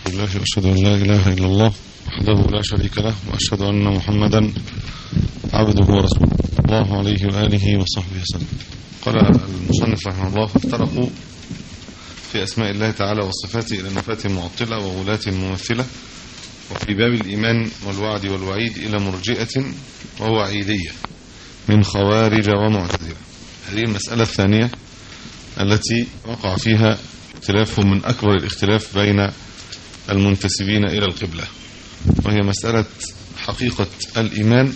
الله وأشهد أن لا إله إلا الله وحده لا شريك له وأشهد أن محمدا عبده ورسوله الله عليه وآله وصحبه وسلم قال المصنف رحمه الله افترقوا في أسماء الله تعالى وصفاته إلى نفاة معطلة وولاة ممثلة وفي باب الإيمان والوعد والوعيد إلى مرجئة ووعيدية من خوارج ومعتزلة هذه المسألة الثانية التي وقع فيها اختلاف من أكبر الاختلاف بين المنتسبين إلى القبلة وهي مسألة حقيقة الإيمان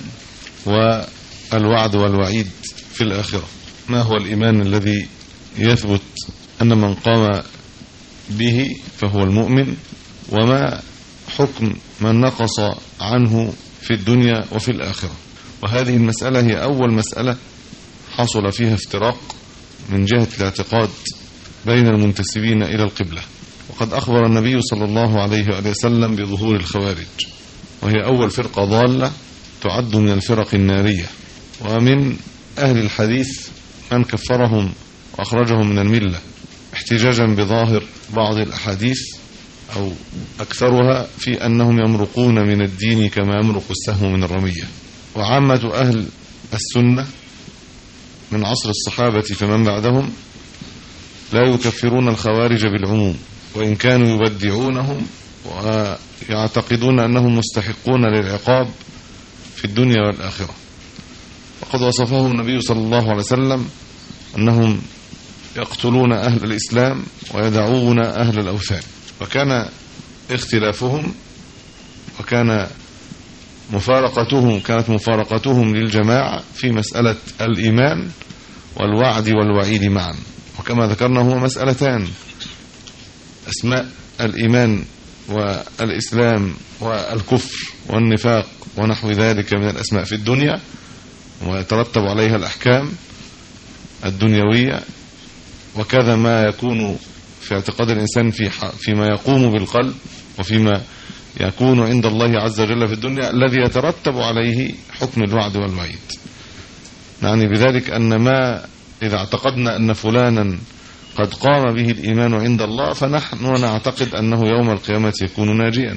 والوعد والوعيد في الآخرة ما هو الإيمان الذي يثبت أن من قام به فهو المؤمن وما حكم من نقص عنه في الدنيا وفي الآخرة وهذه المسألة هي أول مسألة حصل فيها افتراق من جهة الاعتقاد بين المنتسبين إلى القبلة وقد أخبر النبي صلى الله عليه وآله وسلم بظهور الخوارج وهي أول فرقة ضالة تعد من الفرق النارية ومن أهل الحديث من كفرهم وأخرجهم من الملة احتجاجا بظاهر بعض الأحاديث أو أكثرها في أنهم يمرقون من الدين كما يمرق السهم من الرمية وعامة أهل السنة من عصر الصحابة فمن بعدهم لا يكفرون الخوارج بالعموم وإن كانوا يبدعونهم ويعتقدون أنهم مستحقون للعقاب في الدنيا والآخرة وقد وصفهم النبي صلى الله عليه وسلم أنهم يقتلون أهل الإسلام ويدعون أهل الأوثان وكان اختلافهم وكان مفارقتهم كانت مفارقتهم للجماعة في مسألة الإيمان والوعد والوعيد معا وكما ذكرنا هو مسألتان أسماء الإيمان والإسلام والكفر والنفاق ونحو ذلك من الأسماء في الدنيا ويترتب عليها الأحكام الدنيوية وكذا ما يكون في اعتقاد الإنسان في فيما يقوم بالقلب وفيما يكون عند الله عز وجل في الدنيا الذي يترتب عليه حكم الوعد والوعيد يعني بذلك أن ما إذا اعتقدنا أن فلانا قد قام به الإيمان عند الله فنحن نعتقد أنه يوم القيامة يكون ناجيا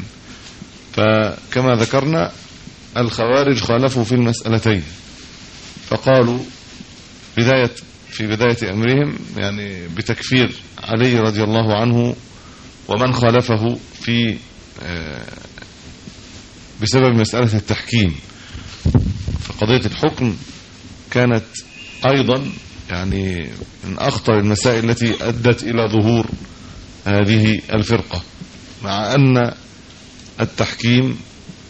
فكما ذكرنا الخوارج خالفوا في المسألتين فقالوا بداية في بداية أمرهم يعني بتكفير علي رضي الله عنه ومن خالفه في بسبب مسألة التحكيم فقضية الحكم كانت أيضا يعني من أخطر المسائل التي أدت إلى ظهور هذه الفرقة مع أن التحكيم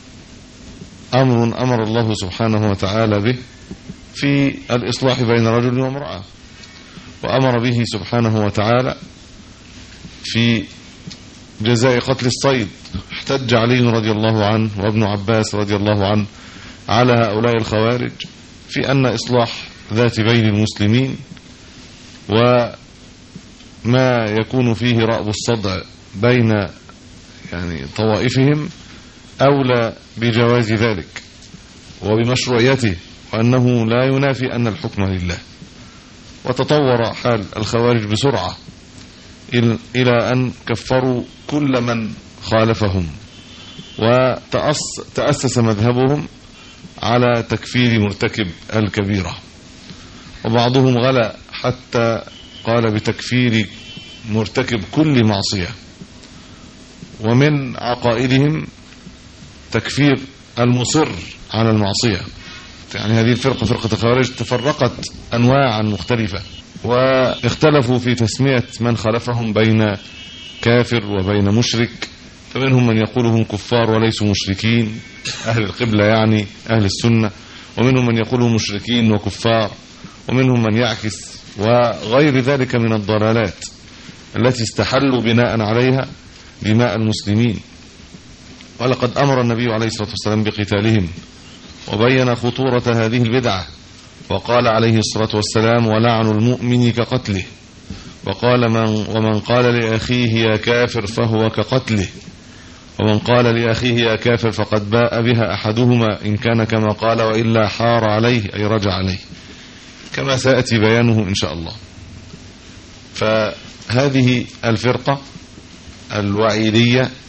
أمر أمر الله سبحانه وتعالى به في الإصلاح بين رجل وامرأة وأمر به سبحانه وتعالى في جزاء قتل الصيد احتج علي رضي الله عنه وابن عباس رضي الله عنه على هؤلاء الخوارج في أن إصلاح ذات بين المسلمين وما يكون فيه رأب الصدع بين يعني طوائفهم أولى بجواز ذلك وبمشروعيته وأنه لا ينافي أن الحكم لله وتطور حال الخوارج بسرعة إلى أن كفروا كل من خالفهم وتأسس مذهبهم على تكفير مرتكب الكبيرة وبعضهم غلا حتى قال بتكفير مرتكب كل معصية ومن عقائدهم تكفير المصر على المعصية يعني هذه الفرقة فرقة الخوارج تفرقت أنواعا مختلفة واختلفوا في تسمية من خلفهم بين كافر وبين مشرك فمنهم من يقول هم كفار وليسوا مشركين أهل القبلة يعني أهل السنة ومنهم من يقول هم مشركين وكفار ومنهم من يعكس وغير ذلك من الضلالات التي استحلوا بناء عليها دماء المسلمين ولقد أمر النبي عليه الصلاة والسلام بقتالهم وبين خطورة هذه البدعة وقال عليه الصلاة والسلام ولعن المؤمن كقتله وقال من ومن قال لأخيه يا كافر فهو كقتله ومن قال لأخيه يا كافر فقد باء بها أحدهما إن كان كما قال وإلا حار عليه أي رجع عليه كما سيأتي بيانه إن شاء الله فهذه الفرقة الوعيدية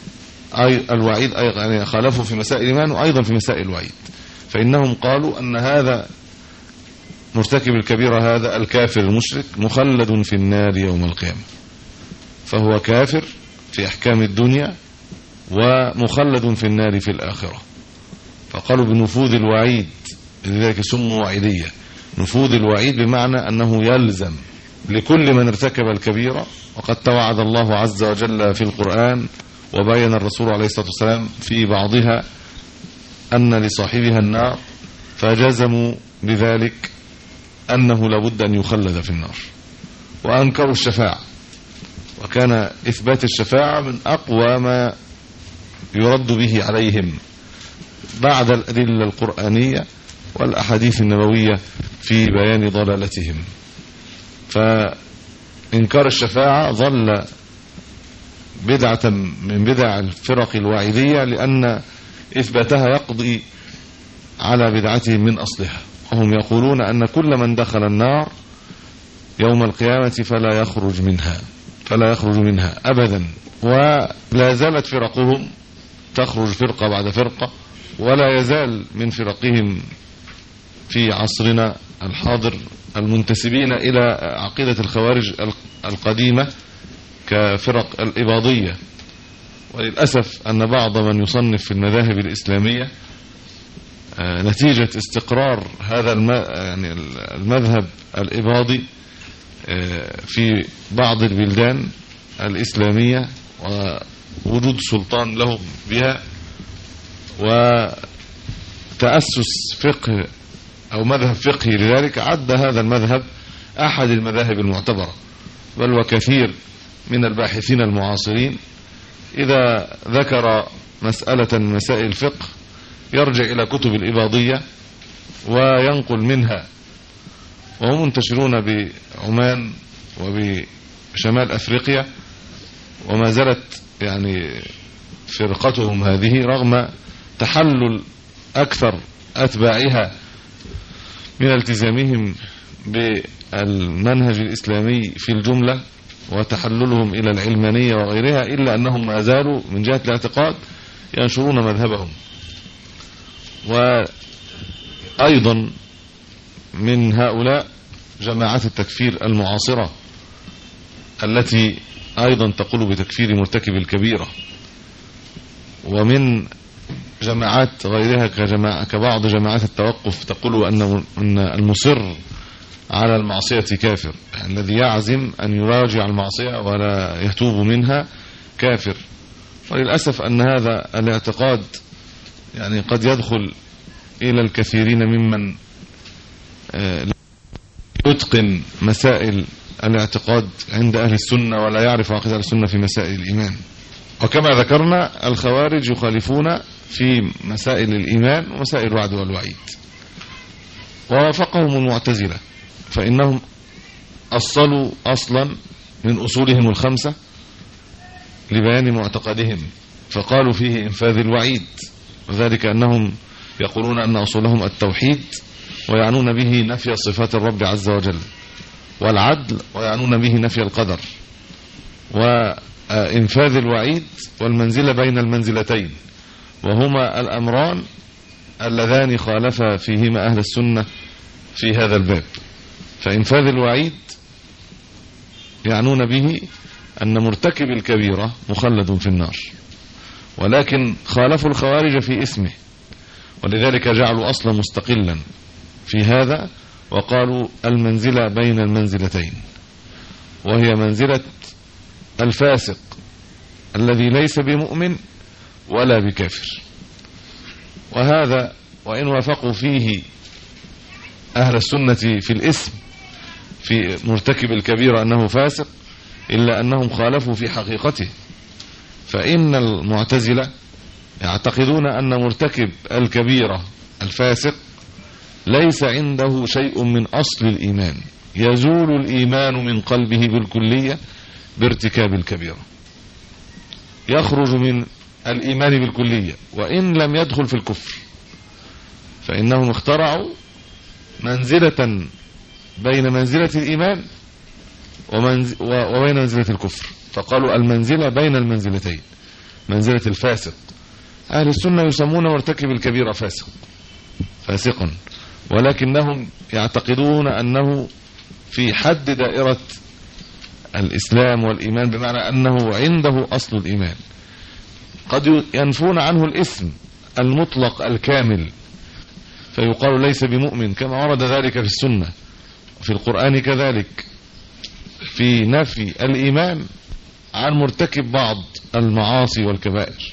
الوعيد يعني خالفوا في مسائل الإيمان وأيضا في مسائل الوعيد فإنهم قالوا أن هذا مرتكب الكبيرة هذا الكافر المشرك مخلد في النار يوم القيامة فهو كافر في أحكام الدنيا ومخلد في النار في الآخرة فقالوا بنفوذ الوعيد لذلك سموا وعيدية نفوذ الوعيد بمعنى أنه يلزم لكل من ارتكب الكبيرة وقد توعد الله عز وجل في القرآن وبين الرسول عليه الصلاة والسلام في بعضها أن لصاحبها النار فجزموا بذلك أنه لابد أن يخلد في النار وأنكروا الشفاعة وكان إثبات الشفاعة من أقوى ما يرد به عليهم بعد الأدلة القرآنية والأحاديث النبوية في بيان ضلالتهم فإنكار الشفاعة ظل بدعة من بدع الفرق الوعيدية لأن إثباتها يقضي على بدعتهم من أصلها وهم يقولون أن كل من دخل النار يوم القيامة فلا يخرج منها فلا يخرج منها أبدا ولا زالت فرقهم تخرج فرقة بعد فرقة ولا يزال من فرقهم في عصرنا الحاضر المنتسبين إلى عقيدة الخوارج القديمة كفرق الإباضية وللأسف أن بعض من يصنف في المذاهب الإسلامية آه، نتيجة استقرار هذا يعني المذهب الإباضي آه، في بعض البلدان الإسلامية ووجود سلطان لهم بها وتأسس فقه أو مذهب فقهي لذلك عد هذا المذهب أحد المذاهب المعتبرة بل وكثير من الباحثين المعاصرين إذا ذكر مسألة من مسائل الفقه يرجع إلى كتب الإباضية وينقل منها وهم منتشرون بعمان وبشمال أفريقيا وما زالت يعني فرقتهم هذه رغم تحلل أكثر أتباعها من التزامهم بالمنهج الإسلامي في الجملة وتحللهم إلى العلمانية وغيرها إلا أنهم ما زالوا من جهة الاعتقاد ينشرون مذهبهم وأيضا من هؤلاء جماعات التكفير المعاصرة التي أيضا تقول بتكفير مرتكب الكبيرة ومن جماعات غيرها كجماعة كبعض جماعات التوقف تقول أن المصر على المعصية كافر يعني الذي يعزم أن يراجع المعصية ولا يتوب منها كافر وللأسف أن هذا الاعتقاد يعني قد يدخل إلى الكثيرين ممن آه، يتقن مسائل الاعتقاد عند أهل السنة ولا يعرف عقيدة السنة في مسائل الإيمان وكما ذكرنا الخوارج يخالفون في مسائل الإيمان ومسائل الوعد والوعيد ووافقهم المعتزلة فإنهم أصلوا أصلا من أصولهم الخمسة لبيان معتقدهم فقالوا فيه إنفاذ الوعيد وذلك أنهم يقولون أن أصولهم التوحيد ويعنون به نفي صفات الرب عز وجل والعدل ويعنون به نفي القدر وإنفاذ الوعيد والمنزلة بين المنزلتين وهما الأمران اللذان خالف فيهما أهل السنة في هذا الباب فإنفاذ الوعيد يعنون به أن مرتكب الكبيرة مخلد في النار ولكن خالفوا الخوارج في اسمه ولذلك جعلوا أصلا مستقلا في هذا وقالوا المنزلة بين المنزلتين وهي منزلة الفاسق الذي ليس بمؤمن ولا بكافر وهذا وإن وافقوا فيه أهل السنة في الاسم في مرتكب الكبيرة أنه فاسق إلا أنهم خالفوا في حقيقته فإن المعتزلة يعتقدون أن مرتكب الكبيرة الفاسق ليس عنده شيء من أصل الإيمان يزول الإيمان من قلبه بالكلية بارتكاب الكبيرة يخرج من الإيمان بالكلية وإن لم يدخل في الكفر فإنهم اخترعوا منزلة بين منزلة الإيمان وبين منزلة الكفر فقالوا المنزلة بين المنزلتين منزلة الفاسق أهل السنة يسمون مرتكب الكبيرة فاسق فاسقا ولكنهم يعتقدون أنه في حد دائرة الإسلام والإيمان بمعنى أنه عنده أصل الإيمان قد ينفون عنه الاسم المطلق الكامل فيقال ليس بمؤمن كما ورد ذلك في السنة في القرآن كذلك في نفي الإيمان عن مرتكب بعض المعاصي والكبائر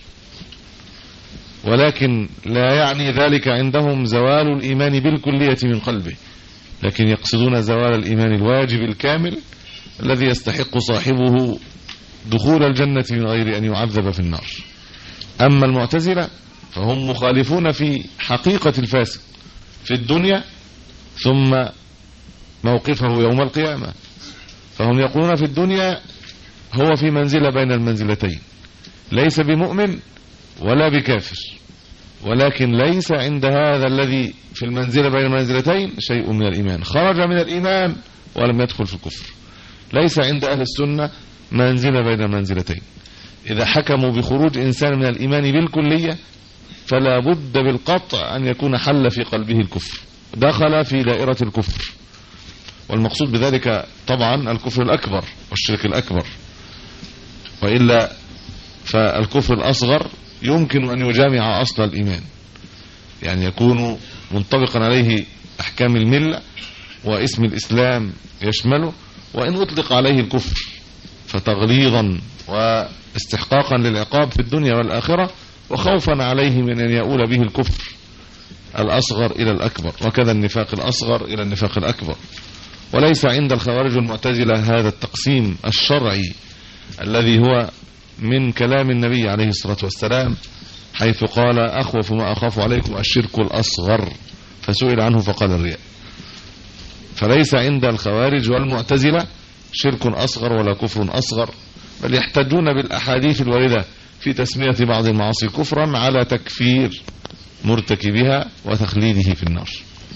ولكن لا يعني ذلك عندهم زوال الإيمان بالكلية من قلبه لكن يقصدون زوال الإيمان الواجب الكامل الذي يستحق صاحبه دخول الجنة من غير أن يعذب في النار أما المعتزلة فهم مخالفون في حقيقة الفاسق في الدنيا ثم موقفه يوم القيامة فهم يقولون في الدنيا هو في منزلة بين المنزلتين ليس بمؤمن ولا بكافر ولكن ليس عند هذا الذي في المنزلة بين المنزلتين شيء من الإيمان خرج من الإيمان ولم يدخل في الكفر ليس عند أهل السنة منزلة بين المنزلتين إذا حكموا بخروج إنسان من الإيمان بالكلية فلا بد بالقطع أن يكون حل في قلبه الكفر دخل في دائرة الكفر والمقصود بذلك طبعا الكفر الأكبر والشرك الأكبر وإلا فالكفر الأصغر يمكن أن يجامع أصل الإيمان يعني يكون منطبقا عليه أحكام الملة واسم الإسلام يشمله وإن أطلق عليه الكفر فتغليظا واستحقاقا للعقاب في الدنيا والآخرة وخوفا عليه من أن يؤول به الكفر الأصغر إلى الأكبر وكذا النفاق الأصغر إلى النفاق الأكبر وليس عند الخوارج المعتزلة هذا التقسيم الشرعي الذي هو من كلام النبي عليه الصلاة والسلام حيث قال أخوف ما أخاف عليكم الشرك الأصغر فسئل عنه فقال الرياء فليس عند الخوارج والمعتزلة شرك أصغر ولا كفر أصغر بل يحتجون بالأحاديث الواردة في تسمية بعض المعاصي كفرا على تكفير مرتكبها وتخليده في النار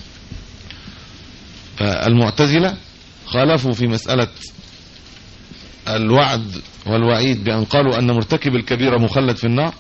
فالمعتزلة خالفوا في مسألة الوعد والوعيد بأن قالوا أن مرتكب الكبيرة مخلد في النار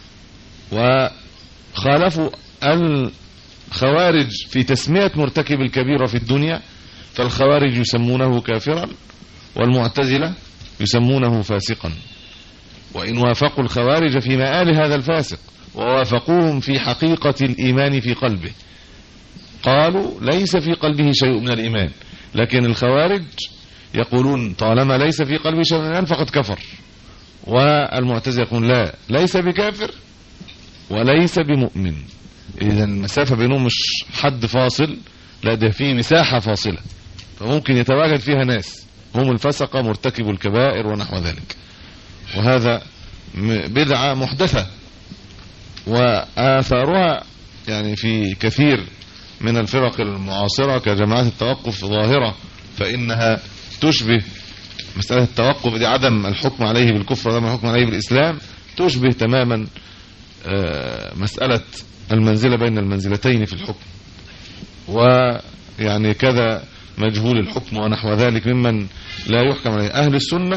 وخالفوا الخوارج في تسمية مرتكب الكبيرة في الدنيا فالخوارج يسمونه كافرا والمعتزلة يسمونه فاسقا وإن وافقوا الخوارج في مآل هذا الفاسق ووافقوهم في حقيقة الإيمان في قلبه قالوا ليس في قلبه شيء من الإيمان لكن الخوارج يقولون طالما ليس في قلبه شيء من الإيمان فقد كفر والمعتزله يقول لا ليس بكافر وليس بمؤمن إذا المسافة بينهم مش حد فاصل لا ده فيه مساحة فاصلة فممكن يتواجد فيها ناس هم الفسقة مرتكب الكبائر ونحو ذلك وهذا بدعة محدثة وآثارها يعني في كثير من الفرق المعاصرة كجماعات التوقف ظاهرة فإنها تشبه مسألة التوقف دي عدم الحكم عليه بالكفر وعدم الحكم عليه بالإسلام تشبه تماما مسألة المنزلة بين المنزلتين في الحكم ويعني كذا مجهول الحكم ونحو ذلك ممن لا يحكم عليه أهل السنة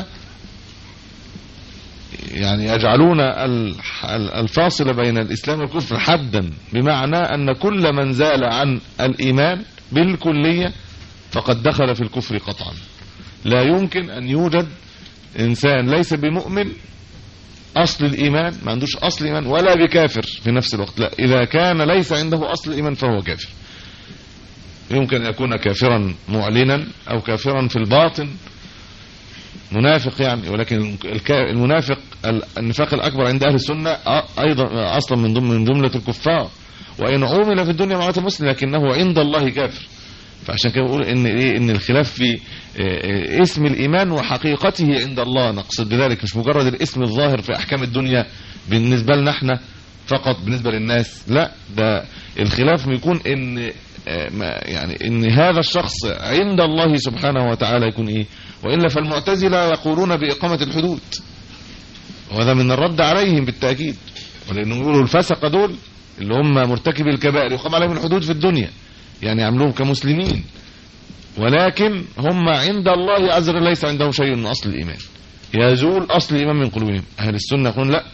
يعني يجعلون الفاصل بين الإسلام والكفر حدا بمعنى أن كل من زال عن الإيمان بالكلية فقد دخل في الكفر قطعا لا يمكن أن يوجد إنسان ليس بمؤمن أصل الإيمان ما عندوش أصل إيمان ولا بكافر في نفس الوقت لا إذا كان ليس عنده أصل الإيمان فهو كافر يمكن أن يكون كافرا معلنا أو كافرا في الباطن منافق يعني ولكن المنافق النفاق الأكبر عند أهل السنة أيضا أصلا من ضمن من جملة الكفار وإن عومل في الدنيا معة المسلم لكنه عند الله كافر فعشان كده بقول ان ايه ان الخلاف في اسم الايمان وحقيقته عند الله نقصد بذلك مش مجرد الاسم الظاهر في احكام الدنيا بالنسبه لنا احنا فقط بالنسبه للناس لا ده الخلاف يكون ان يعني ان هذا الشخص عند الله سبحانه وتعالى يكون ايه والا فالمعتزله يقولون باقامه الحدود وهذا من الرد عليهم بالتاكيد ولانهم يقولوا الفسق دول اللي هم مرتكبي الكبائر يقام عليهم الحدود في الدنيا يعني يعملوهم كمسلمين ولكن هم عند الله عز وجل ليس عندهم شيء من أصل الإيمان يزول أصل الإيمان من قلوبهم أهل السنة يقولون لا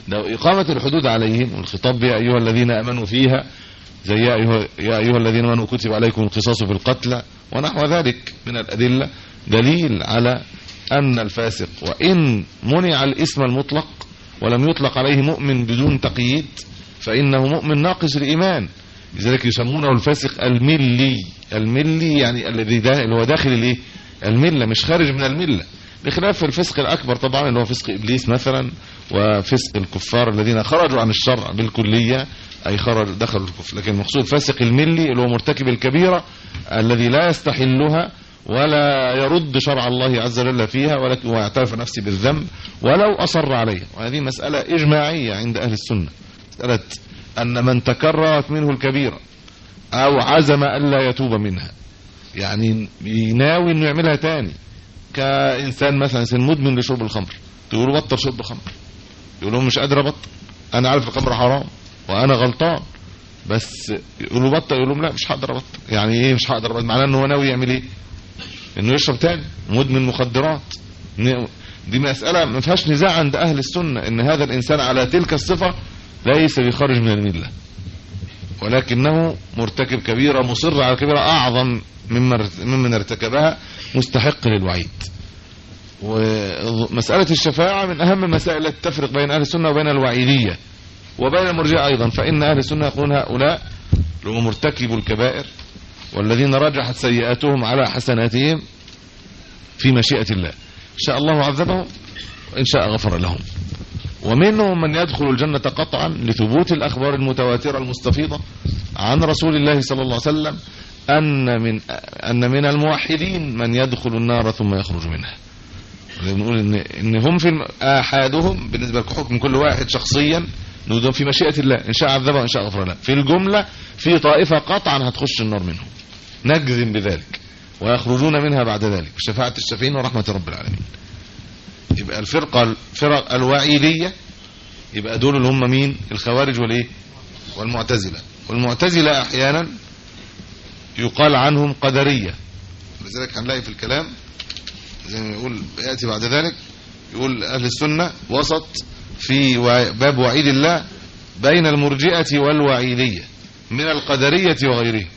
ده إقامة الحدود عليهم والخطاب يا أيها الذين آمنوا فيها زي يا أيها, يا أيها الذين آمنوا كتب عليكم القصاص في القتلى ونحو ذلك من الأدلة دليل على أن الفاسق وإن منع الاسم المطلق ولم يطلق عليه مؤمن بدون تقييد فإنه مؤمن ناقص الإيمان لذلك يسمونه الفاسق الملي الملي يعني الذي دا اللي هو داخل الايه المله مش خارج من المله بخلاف الفسق الاكبر طبعا اللي هو فسق ابليس مثلا وفسق الكفار الذين خرجوا عن الشرع بالكليه اي خرج دخلوا الكفر لكن المقصود فاسق الملي اللي هو مرتكب الكبيره الذي لا يستحلها ولا يرد شرع الله عز وجل فيها ولكن ويعترف نفسه بالذنب ولو اصر عليها وهذه مساله اجماعيه عند اهل السنه مساله ان من تكررت منه الكبيره او عزم الا يتوب منها يعني يناوي انه يعملها تاني كانسان مثلا انسان مدمن لشرب الخمر تقول له بطل شرب الخمر يقول له مش قادر ابطل انا عارف الخمر حرام وانا غلطان بس يقول له بطل يقول لهم لا مش هقدر ابطل يعني ايه مش هقدر ابطل معناه ان هو ناوي يعمل ايه انه يشرب تاني مدمن مخدرات دي مساله ما فيهاش نزاع عند اهل السنه ان هذا الانسان على تلك الصفه ليس بخارج من المله ولكنه مرتكب كبيرة مصر على كبيرة أعظم ممن ارتكبها مستحق للوعيد ومسألة الشفاعة من أهم مسائل التي تفرق بين أهل السنة وبين الوعيدية وبين المرجئة أيضا فإن أهل السنة يقولون هؤلاء هم مرتكبوا الكبائر والذين رجحت سيئاتهم على حسناتهم في مشيئة الله إن شاء الله عذبهم وإن شاء غفر لهم ومنهم من يدخل الجنة قطعا لثبوت الأخبار المتواترة المستفيضة عن رسول الله صلى الله عليه وسلم أن من, أن من الموحدين من يدخل النار ثم يخرج منها بنقول إن, إن هم في آحادهم بالنسبة لحكم كل واحد شخصيا نقول في مشيئة الله إن شاء عذبه وإن شاء غفر له في الجملة في طائفة قطعا هتخش النار منهم نجزم بذلك ويخرجون منها بعد ذلك بشفاعة الشافعين ورحمة رب العالمين يبقى الفرقة الفرق الوعيدية يبقى دول اللي هم مين الخوارج والايه والمعتزلة والمعتزلة احيانا يقال عنهم قدرية لذلك هنلاقي في الكلام زي ما يقول يأتي بعد ذلك يقول أهل السنة وسط في باب وعيد الله بين المرجئة والوعيدية من القدرية وغيره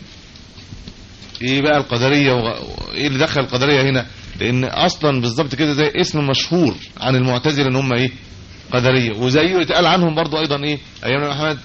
ايه بقى القدرية وغ... ايه اللي دخل القدرية هنا لان اصلا بالظبط كده زي اسم مشهور عن المعتزله ان هم ايه قدريه وزيه يتقال عنهم برضو ايضا ايه ايام الامام احمد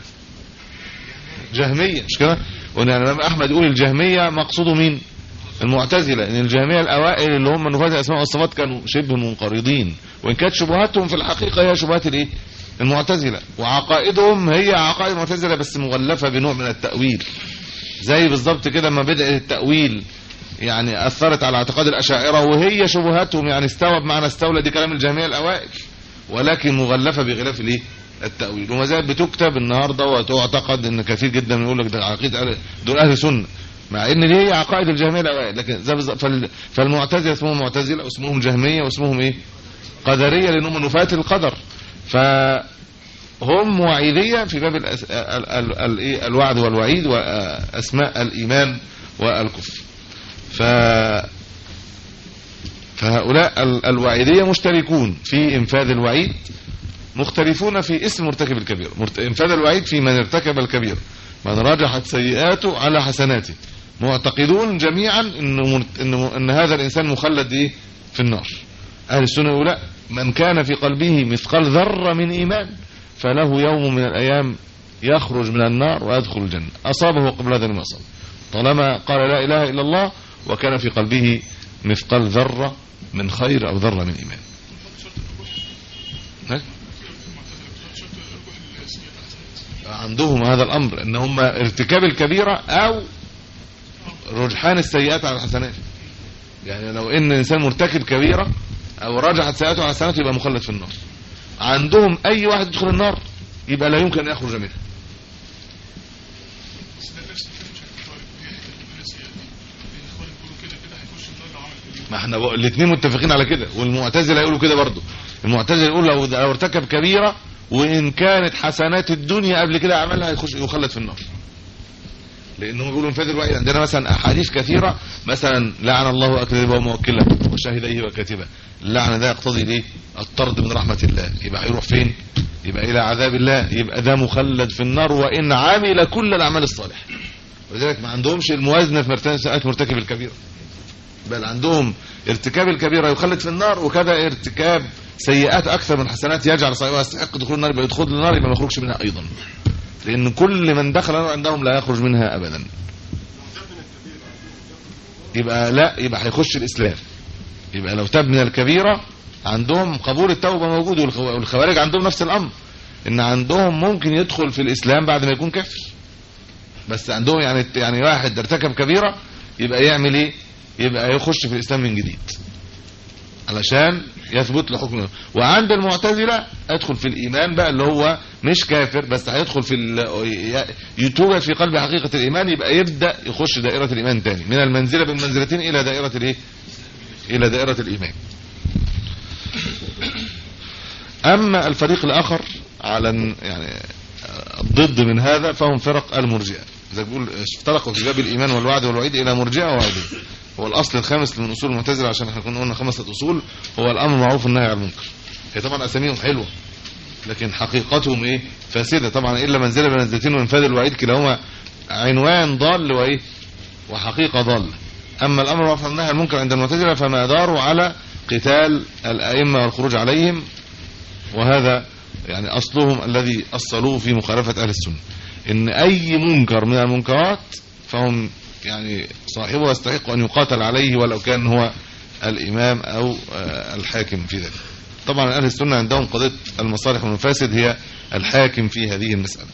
جهميه مش كده وان الامام احمد يقول الجهميه مقصوده مين المعتزله ان الجهميه الاوائل اللي هم نفاذ الاسماء والصفات كانوا شبه منقرضين وان كانت شبهاتهم في الحقيقه هي شبهات الايه المعتزله وعقائدهم هي عقائد المعتزله بس مغلفه بنوع من التاويل زي بالظبط كده ما بدأ التأويل يعني أثرت على اعتقاد الأشاعرة وهي شبهاتهم يعني استوى بمعنى استولى دي كلام الجميع الأوائل ولكن مغلفة بغلاف الايه التأويل وما زالت بتكتب النهاردة وتعتقد ان كثير جدا يقول لك ده عقيدة دول أهل سنة مع ان دي هي عقائد الجهمية الأوائل لكن زي فال فالمعتزلة اسمهم معتزلة واسمهم جهمية واسمهم ايه قدرية لأنهم نفاة القدر فهم وعيدية في باب الأس... ال... ال... ال... الوعد والوعيد وأسماء الإيمان والكفر ف فهؤلاء الوعيدية مشتركون في انفاذ الوعيد مختلفون في اسم مرتكب الكبير انفاذ الوعيد في من ارتكب الكبير من رجحت سيئاته على حسناته معتقدون جميعا إن, إن, إن هذا الإنسان مخلد إيه في النار أهل السنة يقول لا من كان في قلبه مثقال ذرة من إيمان فله يوم من الأيام يخرج من النار ويدخل الجنة أصابه قبل هذا المصاب طالما قال لا إله إلا الله وكان في قلبه مثقال ذرة من خير أو ذرة من إيمان عندهم هذا الأمر أن هم ارتكاب الكبيرة أو رجحان السيئات على الحسنات يعني لو ان انسان مرتكب كبيرة او رجحت سيئاته على الحسنات يبقى مخلد في النار عندهم اي واحد يدخل النار يبقى لا يمكن ان يخرج منها ما احنا الاثنين متفقين على كده والمعتزله يقولوا كده برضه المعتزله يقول لو لو ارتكب كبيره وان كانت حسنات الدنيا قبل كده عملها يخش يخلد في النار لانهم بيقولوا انفاذ الوعي عندنا مثلا احاديث كثيره مثلا لعن الله اكذبه وموكله وشاهديه وكاتبه اللعنه ده يقتضي الايه الطرد من رحمه الله يبقى هيروح فين يبقى الى عذاب الله يبقى ده مخلد في النار وان عمل كل الاعمال الصالحه ولذلك ما عندهمش الموازنه في مرتبه مرتكب الكبيره بل عندهم ارتكاب الكبيره يخلد في النار وكذا ارتكاب سيئات اكثر من حسنات يجعل صاحبها يستحق دخول النار يبقى يدخل النار يبقى ما يخرجش منها ايضا لان كل من دخل النار عندهم لا يخرج منها ابدا يبقى لا يبقى هيخش الاسلام يبقى لو تاب من الكبيره عندهم قبول التوبه موجود والخو- والخوارج عندهم نفس الامر ان عندهم ممكن يدخل في الاسلام بعد ما يكون كافر بس عندهم يعني يعني واحد ارتكب كبيره يبقى يعمل ايه يبقى يخش في الاسلام من جديد علشان يثبت له حكم وعند المعتزله ادخل في الايمان بقى اللي هو مش كافر بس هيدخل في ال- يتوجد في قلب حقيقه الايمان يبقى يبدا يخش دائره الايمان تاني من المنزله بالمنزلتين الى دائره الايه الى دائره الايمان اما الفريق الاخر على ن- يعني الضد من هذا فهم فرق المرجئه زي بيقول افترقوا في باب الايمان والوعد والوعيد الى مرجئه ووعيدين هو الاصل الخامس من اصول المعتزله عشان احنا كنا قلنا خمسه اصول هو الامر معروف والنهي عن المنكر هي طبعا اساميهم حلوه لكن حقيقتهم ايه فاسده طبعا الا منزله بمنزلتين وانفاذ الوعيد كلاهما عنوان ضال وايه وحقيقه ضاله اما الامر معروف والنهي عن المنكر عند المعتزله فما داروا على قتال الائمه والخروج عليهم وهذا يعني اصلهم الذي اصلوه في مخالفه اهل السنه ان اي منكر من المنكرات فهم يعني صاحبه يستحق ان يقاتل عليه ولو كان هو الامام او آه، الحاكم في ذلك طبعا اهل السنه عندهم قضيه المصالح والمفاسد هي الحاكم في هذه المساله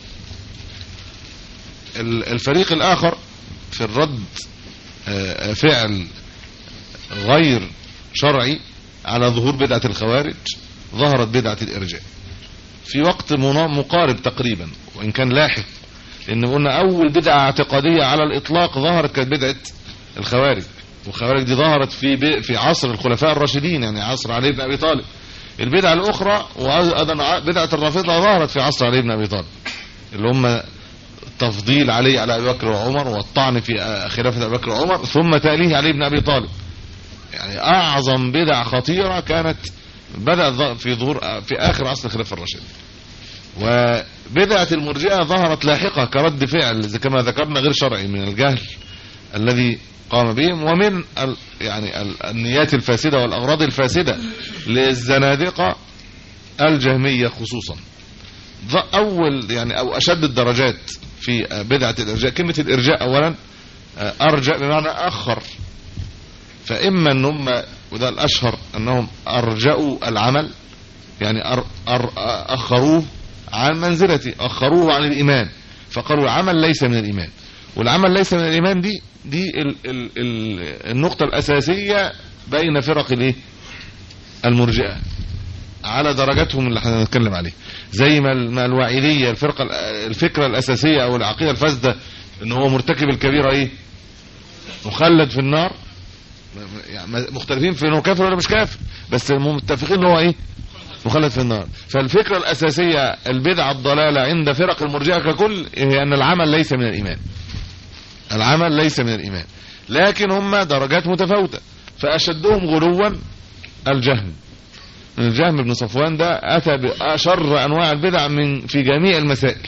ال- الفريق الاخر في الرد آه، فعل غير شرعي على ظهور بدعه الخوارج ظهرت بدعه الارجاء في وقت منا- مقارب تقريبا وان كان لاحق لان قلنا اول بدعه اعتقاديه على الاطلاق ظهرت كانت بدعه الخوارج والخوارج دي ظهرت في ب- في عصر الخلفاء الراشدين يعني عصر علي بن ابي طالب البدعه الاخرى وايضا ع- بدعه الرافضه ظهرت في عصر علي بن ابي طالب اللي هم تفضيل علي على ابي بكر وعمر والطعن في آه، خلافه ابي بكر وعمر ثم تاليه علي بن ابي طالب يعني اعظم بدع خطيره كانت بدات ظ- في ظهور آه، في اخر عصر الخلافه الراشده وبدعه المرجئه ظهرت لاحقه كرد فعل زي كما ذكرنا غير شرعي من الجهل الذي قام بهم ومن ال يعني ال النيات الفاسده والاغراض الفاسده للزنادقه الجهميه خصوصا ض- اول يعني او اشد الدرجات في آه، بدعه الارجاء كلمه الارجاء اولا آه، ارجع بمعنى اخر فاما ان هم وده الاشهر انهم ارجأوا العمل يعني أر أر اخروه عن منزلته اخروه عن الايمان فقالوا العمل ليس من الايمان والعمل ليس من الايمان دي دي ال ال ال النقطه الاساسيه بين فرق الايه المرجئه على درجاتهم اللي احنا هنتكلم عليه زي ما ال- ما الوعيديه الفرقه ال- الفكره الاساسيه او العقيده الفاسده ان هو مرتكب الكبيره ايه مخلد في النار يعني مختلفين في انه كافر ولا مش كافر بس متفقين ان هو ايه مخلد في النار فالفكره الاساسيه البدعه الضلاله عند فرق المرجئه ككل هي ان العمل ليس من الايمان العمل ليس من الايمان لكن هم درجات متفاوته فاشدهم غلوا الجهم الجهم بن صفوان ده اتى باشر انواع البدع من في جميع المسائل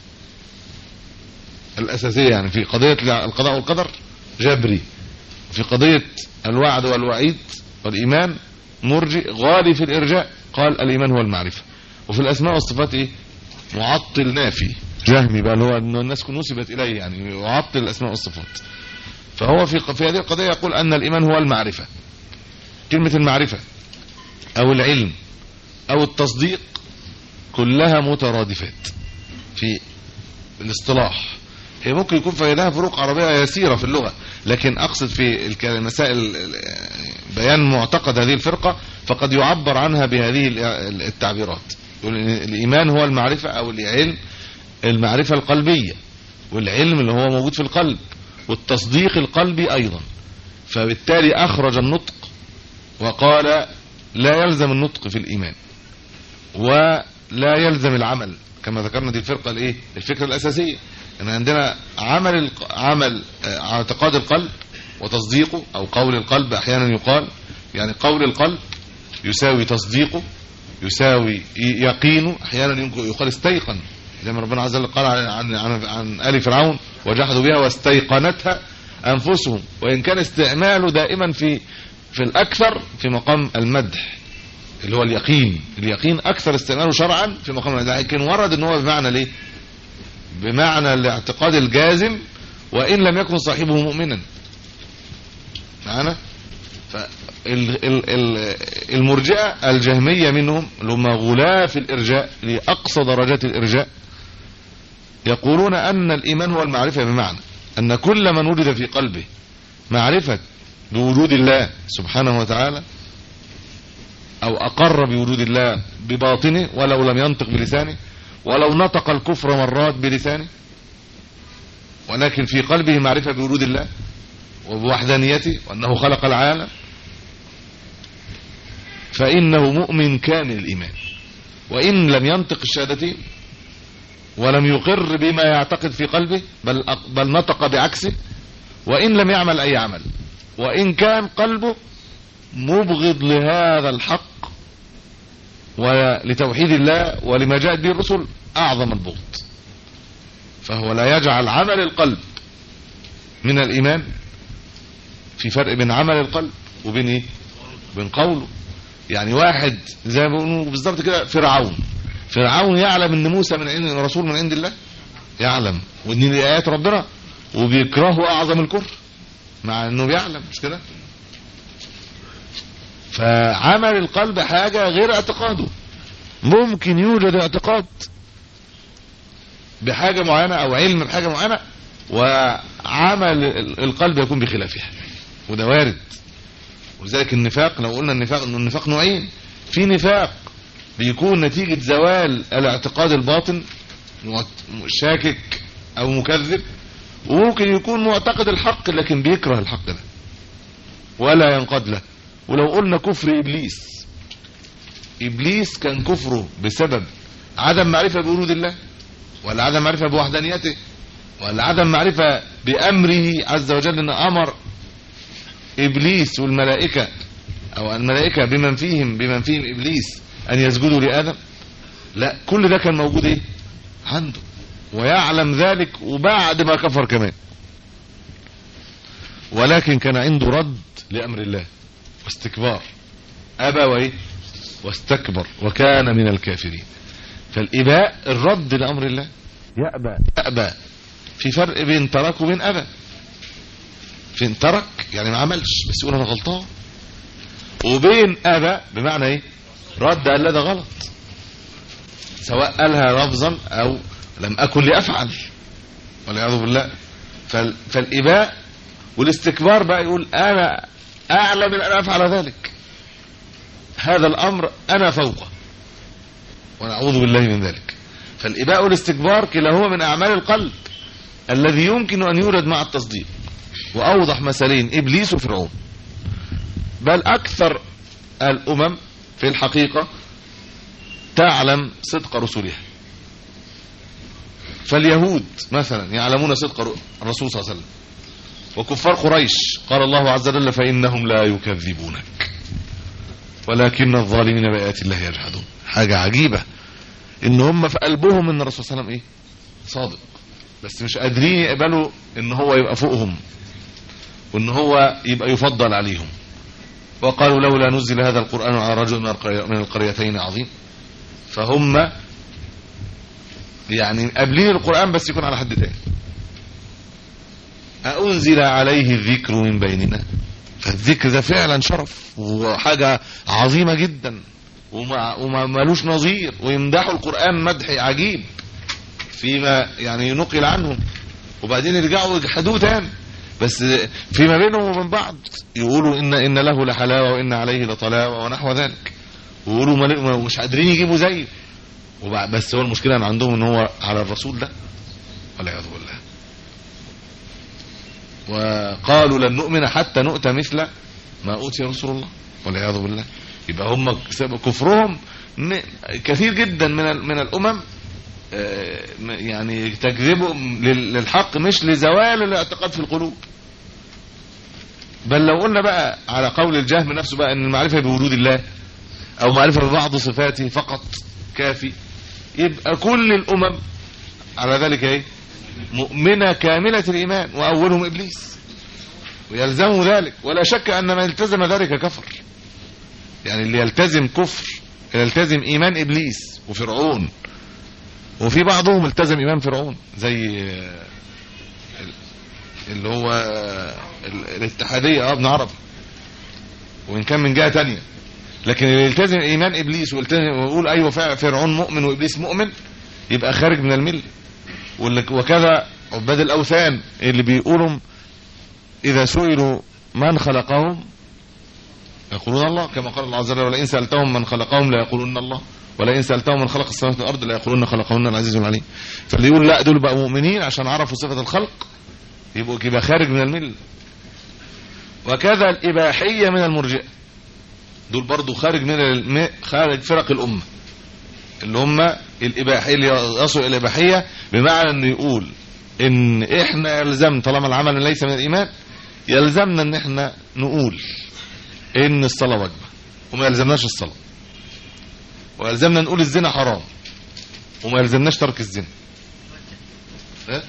الاساسيه يعني في قضيه القضاء والقدر جبري في قضيه الوعد والوعيد والايمان مرجئ غالي في الارجاء قال الايمان هو المعرفه وفي الاسماء والصفات ايه معطل نافي جهمي بقى اللي هو ان الناس نسبت اليه يعني يعطل الاسماء والصفات فهو في في هذه القضيه يقول ان الايمان هو المعرفه كلمه المعرفه او العلم او التصديق كلها مترادفات في الاصطلاح هي ممكن يكون في لها فروق عربيه يسيره في اللغه لكن اقصد في الك- المسائل بيان معتقد هذه الفرقه فقد يعبر عنها بهذه ال- التعبيرات يقول إن الايمان هو المعرفه او العلم المعرفه القلبيه والعلم اللي هو موجود في القلب والتصديق القلبي ايضا فبالتالي اخرج النطق وقال لا يلزم النطق في الايمان ولا يلزم العمل كما ذكرنا دي الفرقه الايه الفكره الاساسيه ان عندنا عمل الق- عمل آه، اعتقاد القلب وتصديقه او قول القلب احيانا يقال يعني قول القلب يساوي تصديقه يساوي يقينه احيانا يمكن يقال استيقن زي ما ربنا عز وجل قال عن عن عن ال فرعون وجحدوا بها واستيقنتها انفسهم وان كان استعماله دائما في في الاكثر في مقام المدح اللي هو اليقين اليقين اكثر استعماله شرعا في مقام المدح لكن ورد ان هو بمعنى ليه بمعنى الاعتقاد الجازم وان لم يكن صاحبه مؤمنا معانا المرجئه الجهميه منهم اللي هم غلاف الارجاء لاقصى درجات الارجاء يقولون ان الايمان هو المعرفه بمعنى ان كل من وجد في قلبه معرفه بوجود الله سبحانه وتعالى او اقر بوجود الله بباطنه ولو لم ينطق بلسانه ولو نطق الكفر مرات بلسانه ولكن في قلبه معرفه بوجود الله وبوحدانيته وانه خلق العالم فإنه مؤمن كامل الإيمان وإن لم ينطق الشهادتين ولم يقر بما يعتقد في قلبه بل, بل نطق بعكسه وإن لم يعمل أي عمل وإن كان قلبه مبغض لهذا الحق ولتوحيد الله ولما جاءت به الرسل أعظم البغض فهو لا يجعل عمل القلب من الإيمان في فرق بين عمل القلب وبين إيه؟ بين قوله يعني واحد زي ما بيقولوا بالظبط كده فرعون فرعون يعلم ان موسى من عند رسول من عند الله يعلم وان دي ايات ربنا وبيكرهه اعظم الكفر مع انه بيعلم مش كده فعمل القلب حاجه غير اعتقاده ممكن يوجد اعتقاد بحاجه معينه او علم بحاجه معينه وعمل القلب يكون بخلافها وده وارد ولذلك النفاق لو قلنا النفاق انه النفاق نوعين في نفاق بيكون نتيجة زوال الاعتقاد الباطن شاكك او مكذب وممكن يكون معتقد الحق لكن بيكره الحق ده ولا ينقاد له ولو قلنا كفر ابليس ابليس كان كفره بسبب عدم معرفة بوجود الله ولا عدم معرفة بوحدانيته ولا عدم معرفة بأمره عز وجل ان امر ابليس والملائكة او الملائكة بمن فيهم بمن فيهم ابليس ان يسجدوا لادم لا كل ده كان موجود ايه عنده ويعلم ذلك وبعد ما كفر كمان ولكن كان عنده رد لامر الله واستكبار ابى وايه واستكبر وكان من الكافرين فالاباء الرد لامر الله يأبى يأبى في فرق بين ترك وبين ابى فين ترك يعني ما عملش بس يقول انا غلطان وبين ابى بمعنى ايه رد قال لا ده غلط سواء قالها لفظا او لم اكن لافعل والعياذ بالله فال... فالاباء والاستكبار بقى يقول انا اعلم ان انا افعل ذلك هذا الامر انا فوقه ونعوذ بالله من ذلك فالاباء والاستكبار كلاهما من اعمال القلب الذي يمكن ان يورد مع التصديق واوضح مثالين ابليس وفرعون بل اكثر الامم في الحقيقة تعلم صدق رسولها فاليهود مثلا يعلمون صدق الرسول صلى الله عليه وسلم وكفار قريش قال الله عز وجل فإنهم لا يكذبونك ولكن الظالمين بآيات الله يجحدون حاجة عجيبة ان هم في قلبهم ان الرسول صلى الله عليه وسلم ايه صادق بس مش قادرين يقبلوا ان هو يبقى فوقهم وان هو يبقى يفضل عليهم وقالوا لولا نزل هذا القرآن على رجل من القريتين عظيم فهم يعني قابلين القرآن بس يكون على حد تاني أنزل عليه الذكر من بيننا فالذكر ده فعلا شرف وحاجة عظيمة جدا وما, وما ملوش نظير ويمدحوا القرآن مدح عجيب فيما يعني ينقل عنهم وبعدين يرجعوا يجحدوه تاني بس فيما بينهم وبين بعض يقولوا ان ان له لحلاوه وان عليه لطلاوه ونحو ذلك ويقولوا مش قادرين يجيبوا زيه بس هو المشكله ان عندهم ان هو على الرسول ده والعياذ بالله وقالوا لن نؤمن حتى نؤتى مثل ما اوتي رسول الله والعياذ بالله يبقى هم كفرهم كثير جدا من من الامم يعني تكذبهم للحق مش لزوال الاعتقاد في القلوب بل لو قلنا بقى على قول الجهم نفسه بقى ان المعرفة بوجود الله او معرفة ببعض صفاته فقط كافي يبقى كل الامم على ذلك ايه مؤمنة كاملة الايمان واولهم ابليس ويلزمه ذلك ولا شك ان من التزم ذلك كفر يعني اللي يلتزم كفر يلتزم ايمان ابليس وفرعون وفي بعضهم التزم ايمان فرعون زي آه، اللي هو آه، ال- الاتحادية اه ابن عربي وان كان من جهة تانية لكن اللي يلتزم ايمان ابليس ويلتزم ويقول ايوه فعلا فرعون مؤمن وابليس مؤمن يبقى خارج من المله واللي- وكذا عباد الاوثان اللي بيقولوا اذا سئلوا من خلقهم يقولون الله كما قال الله عز وجل ولئن سالتهم من خلقهم لا يقولون الله ولئن سالتهم من خلق السماوات والارض لا يقولون خلقهن العزيز العليم فاللي يقول لا دول بقى مؤمنين عشان عرفوا صفه الخلق يبقوا يبقى خارج من المله وكذا الاباحيه من المرجئه دول برضو خارج من الم... خارج فرق الامه اللي هم الاباحيه اللي يصلوا الى الاباحيه بمعنى انه يقول ان احنا يلزم طالما العمل ليس من الايمان يلزمنا ان احنا نقول ان الصلاه واجبه وما يلزمناش الصلاه ويلزمنا نقول الزنا حرام وما يلزمناش ترك الزنا ها؟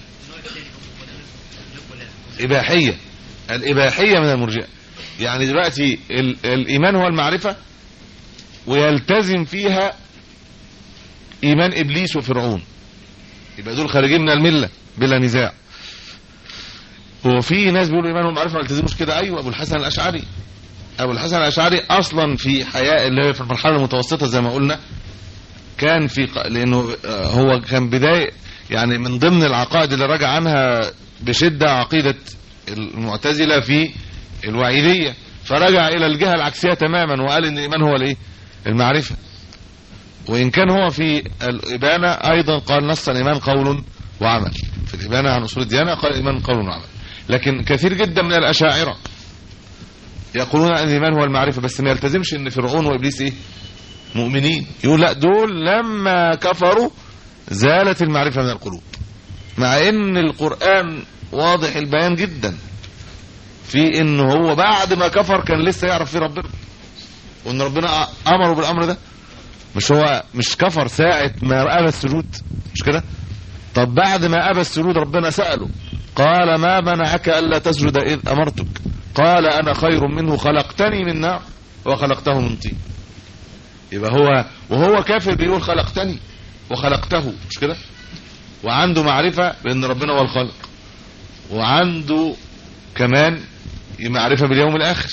اباحيه الاباحيه من المرجئه يعني دلوقتي ال- الايمان هو المعرفه ويلتزم فيها ايمان ابليس وفرعون يبقى دول خارجين من المله بلا نزاع هو في ناس بيقولوا ايمان والمعرفه ما يلتزموش كده ايوه ابو الحسن الاشعري ابو الحسن الاشعري اصلا في حياه اللي هي في المرحله المتوسطه زي ما قلنا كان في ق- لانه آه، هو كان بدايه يعني من ضمن العقائد اللي رجع عنها بشده عقيده المعتزله في الوعيديه فرجع الى الجهه العكسيه تماما وقال ان الايمان هو الايه المعرفه وان كان هو في الابانه ايضا قال نص الايمان قول وعمل في الابانه عن اصول الديانه قال الايمان قول وعمل لكن كثير جدا من الاشاعره يقولون ان الايمان هو المعرفه بس ما يلتزمش ان فرعون وابليس ايه مؤمنين يقول لا دول لما كفروا زالت المعرفه من القلوب مع ان القران واضح البيان جدا في ان هو بعد ما كفر كان لسه يعرف في ربنا وان ربنا امره بالامر ده مش هو مش كفر ساعة ما ابى السجود مش كده طب بعد ما ابى السجود ربنا سأله قال ما منعك الا تسجد اذ امرتك قال انا خير منه خلقتني من نار وخلقته من طين يبقى هو وهو كافر بيقول خلقتني وخلقته مش كده وعنده معرفة بان ربنا هو الخالق وعنده كمان معرفة باليوم الاخر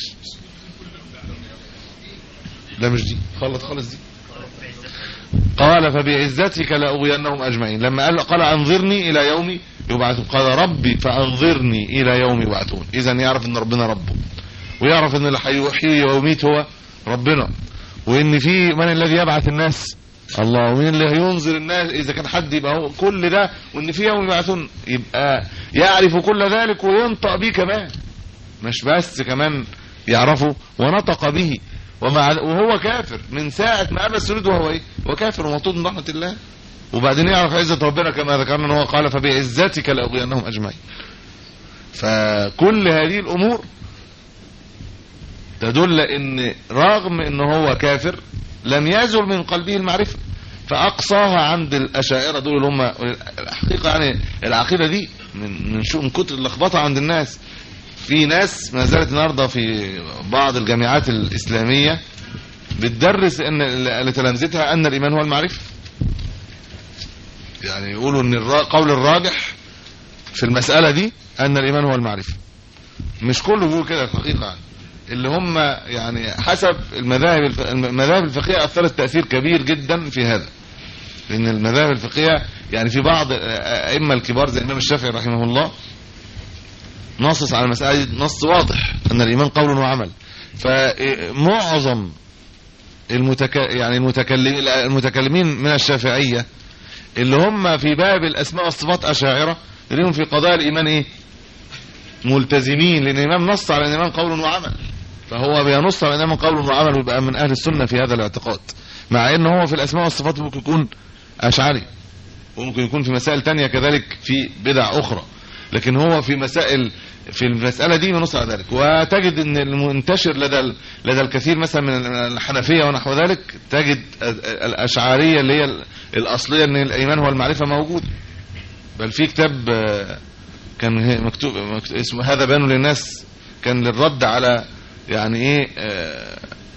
لا مش دي خلط خالص دي قال فبعزتك لأغوينهم أجمعين لما قال قال أنظرني إلى يوم يبعثون قال ربي فأنظرني إلى يوم يبعثون إذا يعرف أن ربنا ربه ويعرف أن اللي هيحيي ويميت هو ربنا وأن في من الذي يبعث الناس الله ومين اللي هينظر الناس إذا كان حد يبقى هو كل ده وأن في يوم يبعثون يبقى يعرف كل ذلك وينطق به كمان مش بس كمان يعرفه ونطق به ومع وهو كافر من ساعة ما أبى السجود وهو إيه وكافر ومطرود من رحمة الله وبعدين يعرف عزة ربنا كما ذكرنا ان هو قال فبعزتك لأغوينهم أجمعين فكل هذه الأمور تدل ان رغم ان هو كافر لم يزل من قلبه المعرفة فأقصاها عند الأشاعرة دول اللي هم الحقيقة يعني العقيدة دي من من شو من كتر اللخبطة عند الناس في ناس ما زالت النهارده في بعض الجامعات الإسلامية بتدرس ان لتلامذتها ان الايمان هو المعرفه يعني يقولوا ان القول الراجح في المساله دي ان الايمان هو المعرفه مش كله بيقول كده الحقيقه يعني اللي هم يعني حسب المذاهب الف... المذاهب الفقهيه اثرت تاثير كبير جدا في هذا لان المذاهب الفقهيه يعني في بعض الائمه الكبار زي الامام الشافعي رحمه الله نصص على المساله دي نص واضح ان الايمان قول وعمل فمعظم المتك... يعني المتكلم المتكلمين من الشافعية اللي هم في باب الأسماء والصفات أشاعرة لهم في قضايا الإيمان إيه ملتزمين لأن الإمام نص على الإيمان قول وعمل فهو بينص على الإيمان قول وعمل ويبقى من أهل السنة في هذا الاعتقاد مع أنه هو في الأسماء والصفات ممكن يكون أشعري وممكن يكون في مسائل تانية كذلك في بدع أخرى لكن هو في مسائل في المسألة دي بنص على ذلك وتجد ان المنتشر لدى ال- لدى الكثير مثلا من الحنفية ونحو ذلك تجد الأشعارية اللي هي ال- الأصلية ان الإيمان هو المعرفة موجود بل في كتاب آه، كان هي- مكتوب مكتوب- اسمه هذا بيان للناس كان للرد على يعني ايه آه،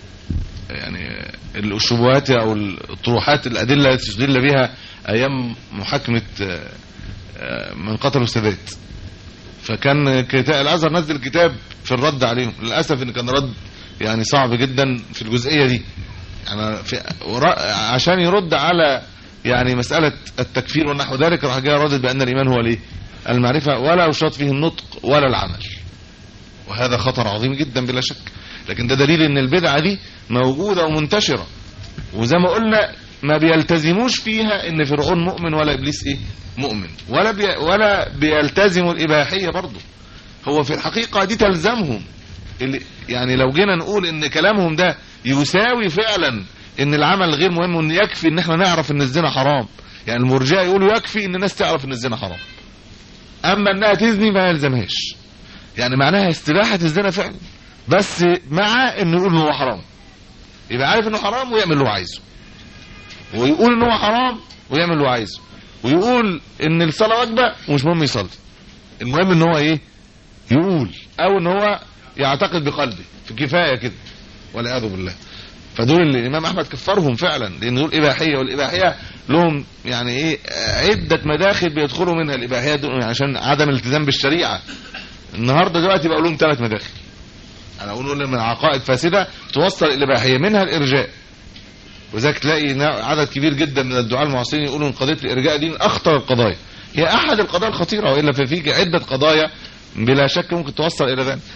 يعني الشبهات او الطروحات الادله التي استدل بها ايام محاكمه آه، آه، من قتلوا السادات فكان كتاب الازهر نزل كتاب في الرد عليهم للاسف ان كان رد يعني صعب جدا في الجزئيه دي يعني في ورا- عشان يرد على يعني مساله التكفير ونحو ذلك راح جاي ردد بان الايمان هو الايه المعرفه ولا يشرط فيه النطق ولا العمل وهذا خطر عظيم جدا بلا شك لكن ده دليل ان البدعه دي موجوده ومنتشره وزي ما قلنا ما بيلتزموش فيها ان فرعون مؤمن ولا ابليس ايه مؤمن ولا بي ولا بيلتزموا الاباحيه برضه هو في الحقيقه دي تلزمهم اللي يعني لو جينا نقول ان كلامهم ده يساوي فعلا ان العمل غير مهم وان يكفي ان احنا نعرف ان الزنا حرام يعني المرجئه يقولوا يكفي ان الناس تعرف ان الزنا حرام اما انها تزني ما يلزمهاش يعني معناها استباحه الزنا فعلا بس مع انه يقول ان هو حرام يبقى عارف انه حرام ويعمل اللي هو عايزه ويقول ان هو حرام ويعمل اللي هو عايزه ويقول ان الصلاه واجبه ومش مهم يصلي المهم ان هو ايه يقول او ان هو يعتقد بقلبه في كفايه كده والعياذ بالله فدول اللي الامام احمد كفرهم فعلا لان دول اباحيه والاباحيه لهم يعني ايه عده مداخل بيدخلوا منها الاباحيه دول عشان عدم الالتزام بالشريعه النهارده دلوقتي بقى لهم ثلاث مداخل انا اقول من عقائد فاسده توصل الى الاباحيه منها الارجاء وذلك تلاقي نا- عدد كبير جدا من الدعاة المعاصرين يقولوا ان قضيه الارجاء دي من اخطر القضايا هي احد القضايا الخطيره والا ففي عده قضايا بلا شك ممكن توصل الى ذلك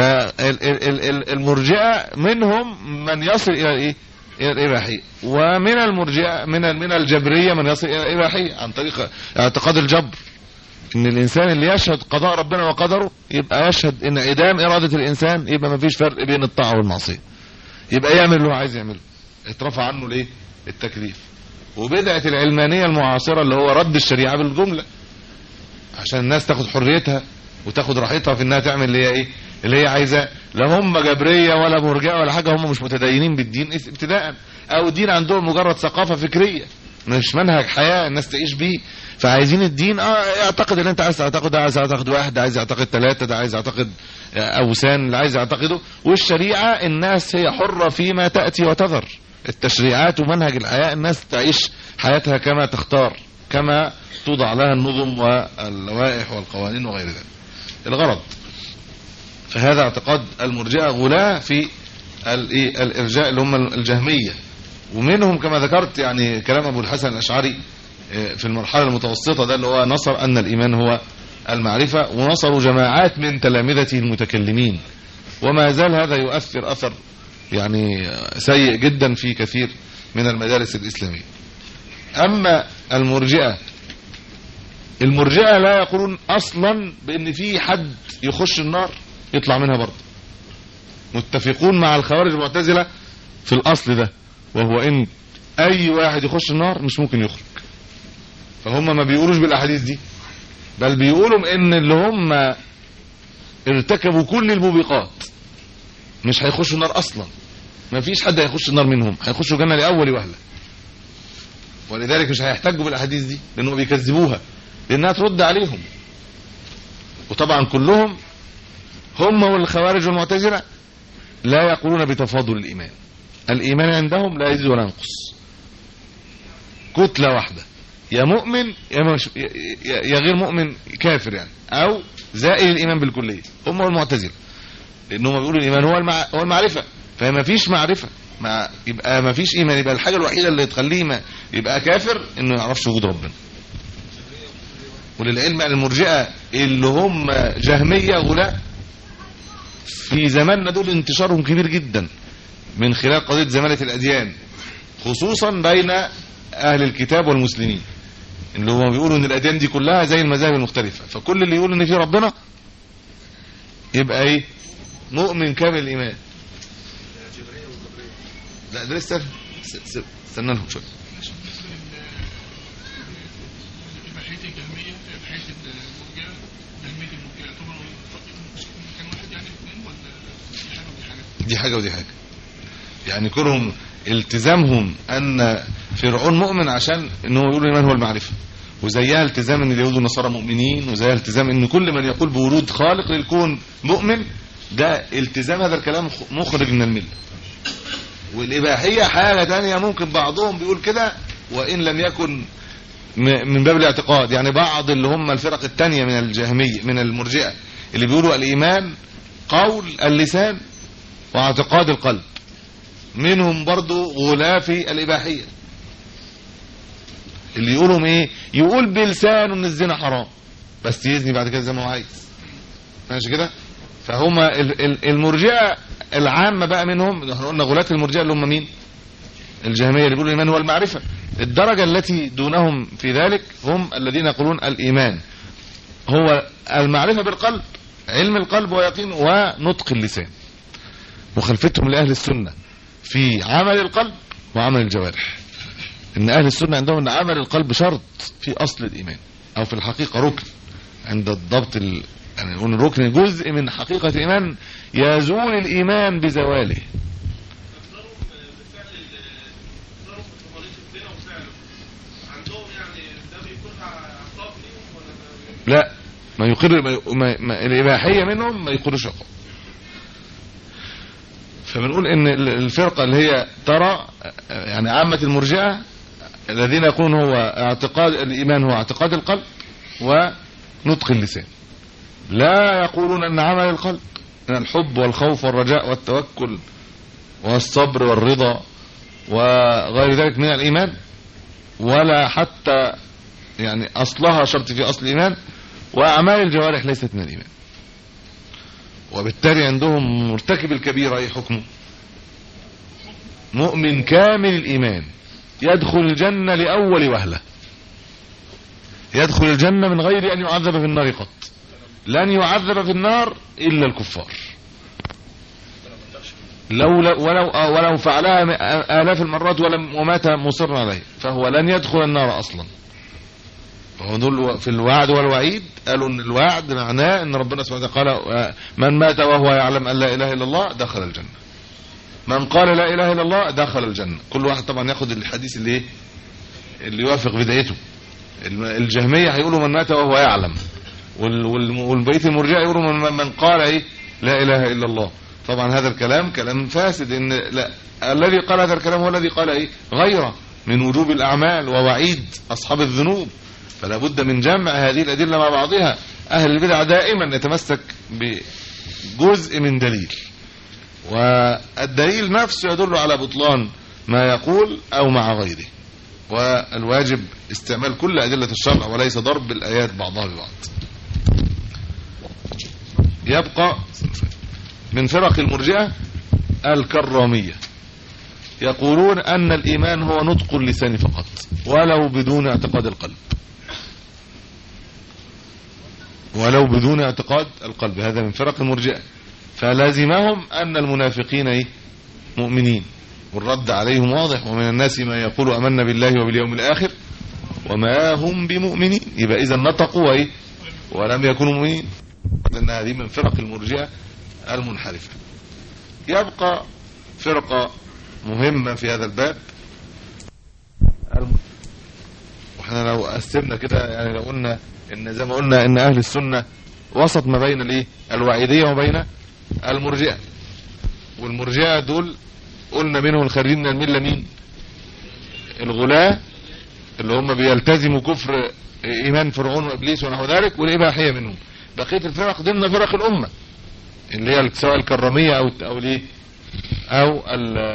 فالمرجئه منهم من يصل الى ايه الى الاباحيه ومن المرجئه من ال- من الجبريه من يصل الى الاباحيه عن طريق اعتقاد الجبر ان الانسان اللي يشهد قضاء ربنا وقدره يبقى يشهد ان اعدام اراده الانسان يبقى ما فيش فرق بين الطاعه والمعصيه يبقى يعمل اللي هو عايز يعمله اترفع عنه الايه التكليف وبدعه العلمانيه المعاصره اللي هو رد الشريعه بالجمله عشان الناس تاخد حريتها وتاخد راحتها في انها تعمل اللي هي ايه اللي هي عايزاه لا هم جبريه ولا مرجئه ولا حاجه هم مش متدينين بالدين اس- ابتداء او الدين عندهم مجرد ثقافه فكريه مش منهج حياه الناس تعيش بيه فعايزين الدين اه اعتقد اللي انت عايز تعتقد ده عايز يعتقد واحد ده عايز يعتقد ثلاثه ده عايز يعتقد آه، اوثان اللي عايز يعتقده والشريعه الناس هي حره فيما تاتي وتذر التشريعات ومنهج الحياه الناس تعيش حياتها كما تختار كما توضع لها النظم واللوائح والقوانين وغير ذلك الغرض فهذا اعتقاد المرجئه غلاة في الإيه؟ الارجاء اللي هم الجهميه ومنهم كما ذكرت يعني كلام ابو الحسن الاشعري آه، في المرحله المتوسطه ده اللي هو نصر ان الايمان هو المعرفه ونصروا جماعات من تلامذته المتكلمين وما زال هذا يؤثر اثر يعني آه، سيء جدا في كثير من المدارس الاسلاميه اما المرجئه المرجئه لا يقولون اصلا بان في حد يخش النار يطلع منها برضه متفقون مع الخوارج المعتزله في الاصل ده وهو ان اي واحد يخش النار مش ممكن يخرج فهم ما بيقولوش بالاحاديث دي بل بيقولوا ان اللي هم ارتكبوا كل الموبقات مش هيخشوا النار اصلا ما فيش حد هيخش النار منهم هيخشوا الجنه لاول وهله ولذلك مش هيحتجوا بالاحاديث دي لانهم بيكذبوها لانها ترد عليهم وطبعا كلهم هم والخوارج والمعتزله لا يقولون بتفاضل الايمان الايمان عندهم لا يزيد ولا ينقص كتله واحده يا مؤمن يا, مش يا, يا يا غير مؤمن كافر يعني او زائل الايمان بالكليه هم والمعتزله لانهم بيقولوا الايمان هو المع... هو المعرفه فما فيش معرفه ما يبقى ما فيش ايمان يبقى الحاجه الوحيده اللي تخليه ما يبقى كافر انه ما يعرفش وجود ربنا وللعلم ان المرجئه اللي هم جهميه غلاة في زماننا دول انتشارهم كبير جدا من خلال قضيه زماله الاديان خصوصا بين اهل الكتاب والمسلمين اللي هم بيقولوا ان الاديان دي كلها زي المذاهب المختلفه فكل اللي يقول ان في ربنا يبقى ايه مؤمن كامل الايمان لا ده لسه س- س- استنى لهم شويه إباحية الجهمية إباحية المرجئة جهمية المرجئة يعتبروا دي حاجة ودي حاجة يعني كلهم التزامهم ان فرعون مؤمن عشان ان هو يقول الايمان هو المعرفة وزيها التزام ان اليهود والنصارى مؤمنين وزيها التزام ان كل من يقول بورود خالق للكون مؤمن ده التزام هذا الكلام مخرج من المله والإباحية حاجة تانية ممكن بعضهم بيقول كده وإن لم يكن من باب الاعتقاد يعني بعض اللي هم الفرق التانية من الجهمية من المرجئة اللي بيقولوا الإيمان قول اللسان واعتقاد القلب منهم برضو غلافي الإباحية اللي يقولهم ايه يقول بلسانه ان الزنا حرام بس يزني بعد كده زي ما هو عايز ماشي كده فهم المرجئه العامة بقى منهم احنا قلنا غلاة المرجئه اللي هم مين الجهمية اللي بيقولوا الإيمان هو المعرفة الدرجة التي دونهم في ذلك هم الذين يقولون الإيمان هو المعرفة بالقلب علم القلب ويقين ونطق اللسان مخالفتهم لأهل السنة في عمل القلب وعمل الجوارح ان اهل السنة عندهم ان عمل القلب شرط في اصل الايمان او في الحقيقة ركن عند الضبط ال... يعني نقول الركن جزء من حقيقة الايمان يزول الايمان بزواله لا ما يقر ما ما ما الاباحيه منهم ما يقرش عقاب فبنقول ان الفرقه اللي هي ترى يعني عامه المرجئه الذين يقولون هو اعتقاد الايمان هو اعتقاد القلب ونطق اللسان لا يقولون ان عمل القلب من الحب والخوف والرجاء والتوكل والصبر والرضا وغير ذلك من الايمان ولا حتى يعني اصلها شرط في اصل الايمان واعمال الجوارح ليست من الايمان وبالتالي عندهم مرتكب الكبيره اي حكمه مؤمن كامل الايمان يدخل الجنه لاول وهله يدخل الجنه من غير ان يعذب في النار قط لن يعذب في النار الا الكفار لو ولو ولو فعلها آلاف المرات ولم ومات مصرا عليه فهو لن يدخل النار اصلا دول في الوعد والوعيد قالوا ان الوعد معناه ان ربنا سبحانه وتعالى قال من مات وهو يعلم ان لا اله الا الله دخل الجنه من قال لا اله الا الله دخل الجنه كل واحد طبعا ياخد الحديث اللي ايه اللي يوافق بدايته الجهميه هيقولوا من مات وهو يعلم والبيت المرجئه يقولوا من, من قال ايه لا اله الا الله طبعا هذا الكلام كلام فاسد ان لا الذي قال هذا الكلام هو الذي قال ايه غيره من وجوب الاعمال ووعيد اصحاب الذنوب فلا بد من جمع هذه الأدلة مع بعضها أهل البدع دائما يتمسك بجزء من دليل والدليل نفسه يدل على بطلان ما يقول أو مع غيره والواجب استعمال كل أدلة الشرع وليس ضرب الآيات بعضها ببعض يبقى من فرق المرجئة الكرامية يقولون أن الإيمان هو نطق اللسان فقط ولو بدون اعتقاد القلب ولو بدون اعتقاد القلب هذا من فرق المرجئه فلازمهم أن المنافقين ايه مؤمنين والرد عليهم واضح ومن الناس ما يقول أمنا بالله وباليوم الآخر وما هم بمؤمنين يبقى إذا نطقوا ايه ولم يكونوا مؤمنين لأن هذه من فرق المرجئه المنحرفة يبقى فرقة مهمة في هذا الباب واحنا لو قسمنا كده يعني لو قلنا ان زي ما قلنا ان اهل السنة وسط ما بين الايه الوعيدية وبين المرجئة والمرجئة دول قلنا منهم الخارجين من الملة مين الغلاة اللي هم بيلتزموا كفر ايمان فرعون وابليس ونحو ذلك والاباحية منهم بقية الفرق ضمن فرق الامة اللي هي سواء الكرامية او او الايه او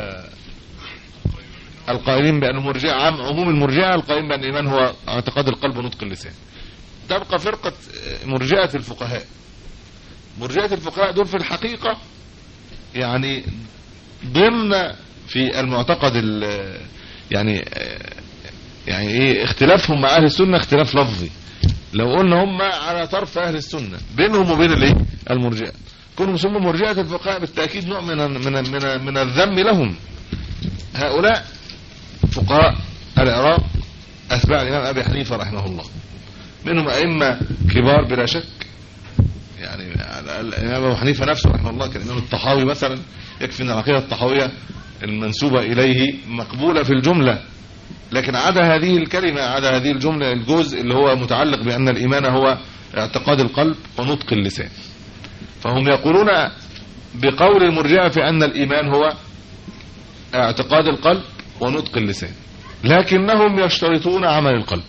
القائلين بان المرجئه عام عموم المرجئه القائلين بان الايمان هو اعتقاد القلب ونطق اللسان تبقى فرقة مرجئة الفقهاء مرجئة الفقهاء دول في الحقيقة يعني ضمن في المعتقد يعني يعني ايه اختلافهم مع اهل السنة اختلاف لفظي لو قلنا هم على طرف اهل السنة بينهم وبين الايه المرجئة كونهم سموا مرجئة الفقهاء بالتأكيد نوع من من من, من الذم لهم هؤلاء فقهاء العراق اتباع الامام ابي حنيفه رحمه الله منهم ائمه كبار بلا شك يعني الإمام أبو حنيفة نفسه رحمه الله كان الإمام الطحاوي مثلا يكفي أن العقيدة الطحاوية المنسوبة إليه مقبولة في الجملة لكن عدا هذه الكلمة عدا هذه الجملة الجزء اللي هو متعلق بأن الإيمان هو اعتقاد القلب ونطق اللسان فهم يقولون بقول المرجئة في أن الإيمان هو اعتقاد القلب ونطق اللسان لكنهم يشترطون عمل القلب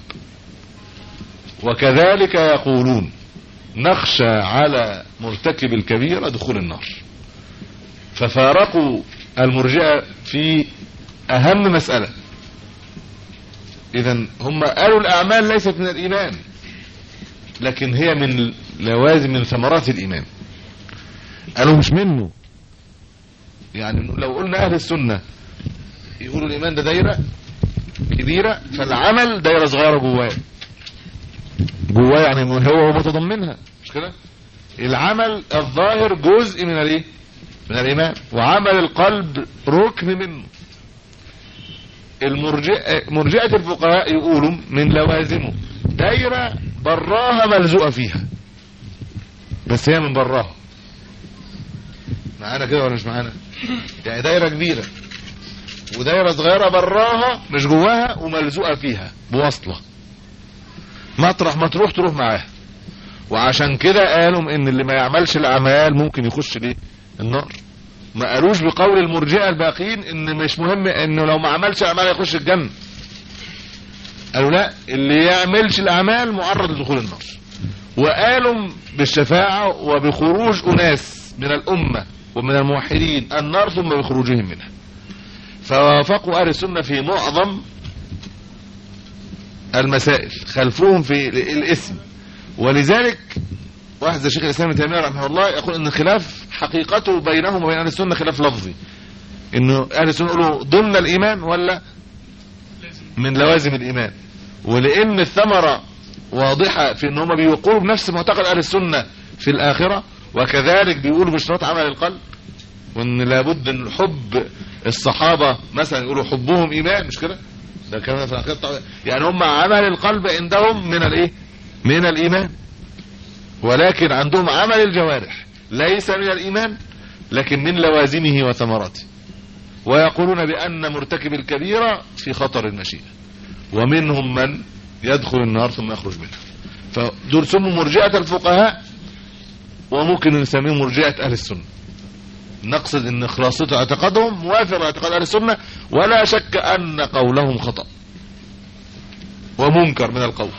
وكذلك يقولون نخشى على مرتكب الكبيرة دخول النار ففارقوا المرجئة في أهم مسألة إذا هم قالوا الأعمال ليست من الإيمان لكن هي من لوازم من ثمرات الإيمان قالوا مش منه يعني لو قلنا أهل السنة يقولوا الإيمان ده دايرة كبيرة فالعمل دايرة صغيرة جواه جواه يعني هو متضمنها مش كده العمل الظاهر جزء من الايه من الايمان وعمل القلب ركن منه المرجئه مرجئه الفقهاء يقولوا من لوازمه دايره براها ملزوقه فيها بس هي من براها معانا كده ولا مش معانا يعني دايره كبيره ودايره صغيره براها مش جواها وملزوقه فيها بوصله مطرح ما تروح تروح معاها وعشان كده قالوا ان اللي ما يعملش الاعمال ممكن يخش ليه النار ما قالوش بقول المرجئه الباقيين ان مش مهم انه لو ما عملش اعمال يخش الجنه قالوا لا اللي يعملش الاعمال معرض لدخول النار وقالوا بالشفاعه وبخروج اناس من الامه ومن الموحدين النار ثم بخروجهم منها فوافقوا اهل السنه في معظم المسائل خلفوهم في الاسم ولذلك واحد زي شيخ الاسلام ابن تيميه رحمه الله يقول ان الخلاف حقيقته بينهم وبين اهل السنه خلاف لفظي انه اهل السنه يقولوا ضمن الايمان ولا من لوازم الايمان ولان الثمره واضحه في ان هم بيقولوا بنفس معتقد اهل السنه في الاخره وكذلك بيقولوا بشروط عمل القلب وان لابد ان حب الصحابه مثلا يقولوا حبهم ايمان مش كده ده كلام في العقيده يعني هم عمل القلب عندهم من الايه من الايمان ولكن عندهم عمل الجوارح ليس من الايمان لكن من لوازمه وثمراته ويقولون بان مرتكب الكبيره في خطر المشيئه ومنهم من يدخل النار ثم يخرج منها فدول سموا مرجئه الفقهاء وممكن نسميهم مرجئه اهل السنه نقصد ان خلاصته اعتقادهم موافق اعتقاد اهل السنه ولا شك ان قولهم خطا ومنكر من القول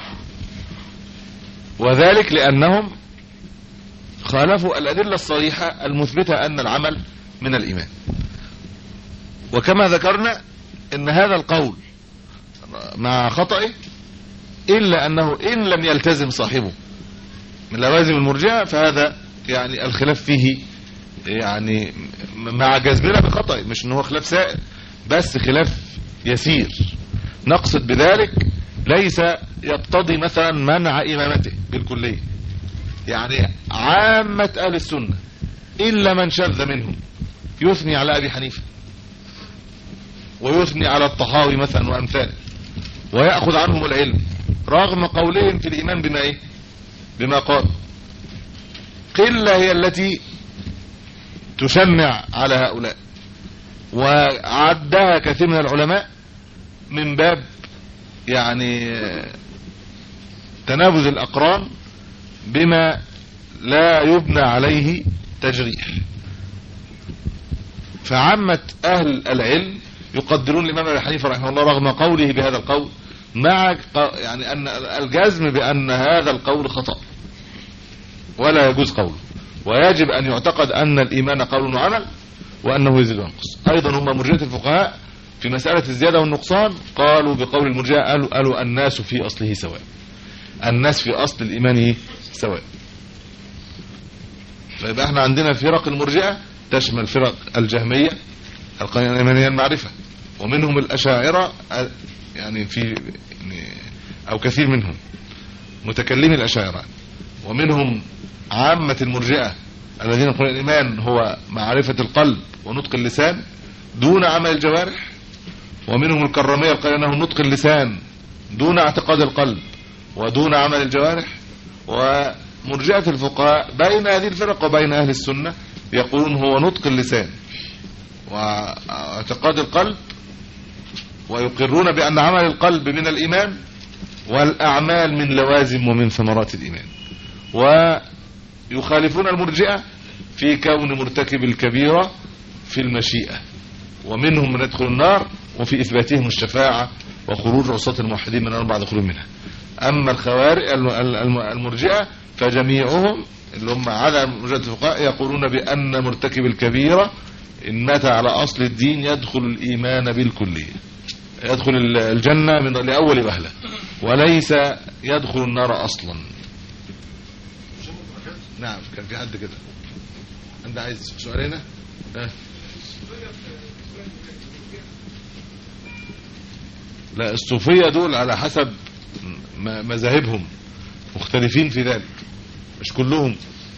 وذلك لانهم خالفوا الادله الصريحه المثبته ان العمل من الايمان وكما ذكرنا ان هذا القول مع خطئه الا انه ان لم يلتزم صاحبه من لوازم المرجئه فهذا يعني الخلاف فيه يعني مع جذبنا بخطأ مش ان هو خلاف سائر بس خلاف يسير نقصد بذلك ليس يقتضي مثلا منع امامته بالكلية يعني عامة اهل السنة الا من شذ منهم يثني على ابي حنيفة ويثني على الطحاوي مثلا وامثاله ويأخذ عنهم العلم رغم قولهم في الايمان بما ايه بما قال قلة هي التي تشنع على هؤلاء وعدها كثير من العلماء من باب يعني تنابذ الأقران بما لا يبنى عليه تجريح فعامة أهل العلم يقدرون الإمام أبي حنيفة رحمه الله رغم قوله بهذا القول مع يعني أن الجزم بأن هذا القول خطأ ولا يجوز قوله ويجب أن يعتقد أن الإيمان قول وعمل وأنه يزيد وينقص أيضا هم مرجئة الفقهاء في مسألة الزيادة والنقصان قالوا بقول المرجئة قالوا, قالوا الناس في أصله سواء الناس في أصل الإيمان سواء فيبقى احنا عندنا فرق المرجئة تشمل فرق الجهمية الإيمانية المعرفة ومنهم الأشاعرة يعني في يعني أو كثير منهم متكلمي الأشاعرة ومنهم عامة المرجئة الذين يقولون الإيمان هو معرفة القلب ونطق اللسان دون عمل الجوارح ومنهم الكرامية قال أنه نطق اللسان دون اعتقاد القلب ودون عمل الجوارح مرجئة الفقهاء بين هذه الفرق وبين أهل السنة يقولون هو نطق اللسان واعتقاد القلب ويقرون بأن عمل القلب من الإيمان والأعمال من لوازم ومن ثمرات الإيمان ويخالفون المرجئة في كون مرتكب الكبيرة في المشيئة ومنهم من يدخل النار وفي إثباتهم الشفاعة وخروج عصاة الموحدين من النار بعد خروج منها أما الخوارج المرجئة فجميعهم اللي هم على مرجئة الفقهاء يقولون بأن مرتكب الكبيرة إن مات على أصل الدين يدخل الإيمان بالكلية يدخل الجنة من لأول وهلة وليس يدخل النار أصلا نعم كان في حد كده انت عايز سؤال هنا ها لا الصوفية دول على حسب م- مذاهبهم مختلفين في ذلك مش كلهم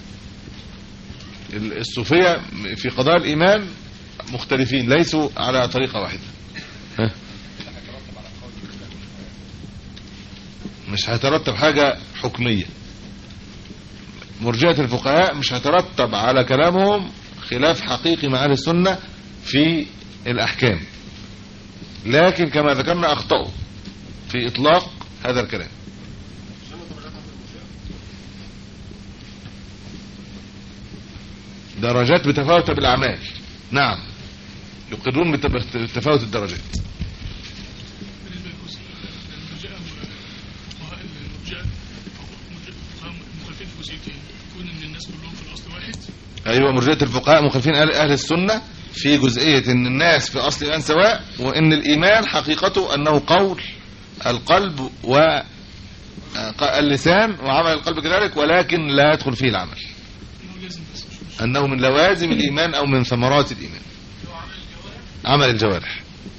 ال- الصوفية في قضاء الإيمان مختلفين ليسوا على طريقة واحدة ها؟ مش هيترتب حاجة حكمية مرجئة الفقهاء مش هيترتب على كلامهم خلاف حقيقي مع أهل السنة في الأحكام لكن كما ذكرنا أخطأوا في إطلاق هذا الكلام درجات بتفاوت بالأعمال نعم يقرون بتب- بتفاوت الدرجات بالنسبه للجزء المرجئه وفقهاء المرجئه فقهاء مخالفين في جزئيتين كون ان الناس كلهم في الاصل واحد ايوه مرجئه الفقهاء مخالفين اهل أهل السنه في جزئيه ان الناس في اصل الايمان سواء وان الايمان حقيقته انه قول القلب و اللسان وعمل القلب كذلك ولكن لا يدخل فيه العمل انه لازم بس مش مش انه من لوازم الايمان او من ثمرات الايمان عمل الجوارح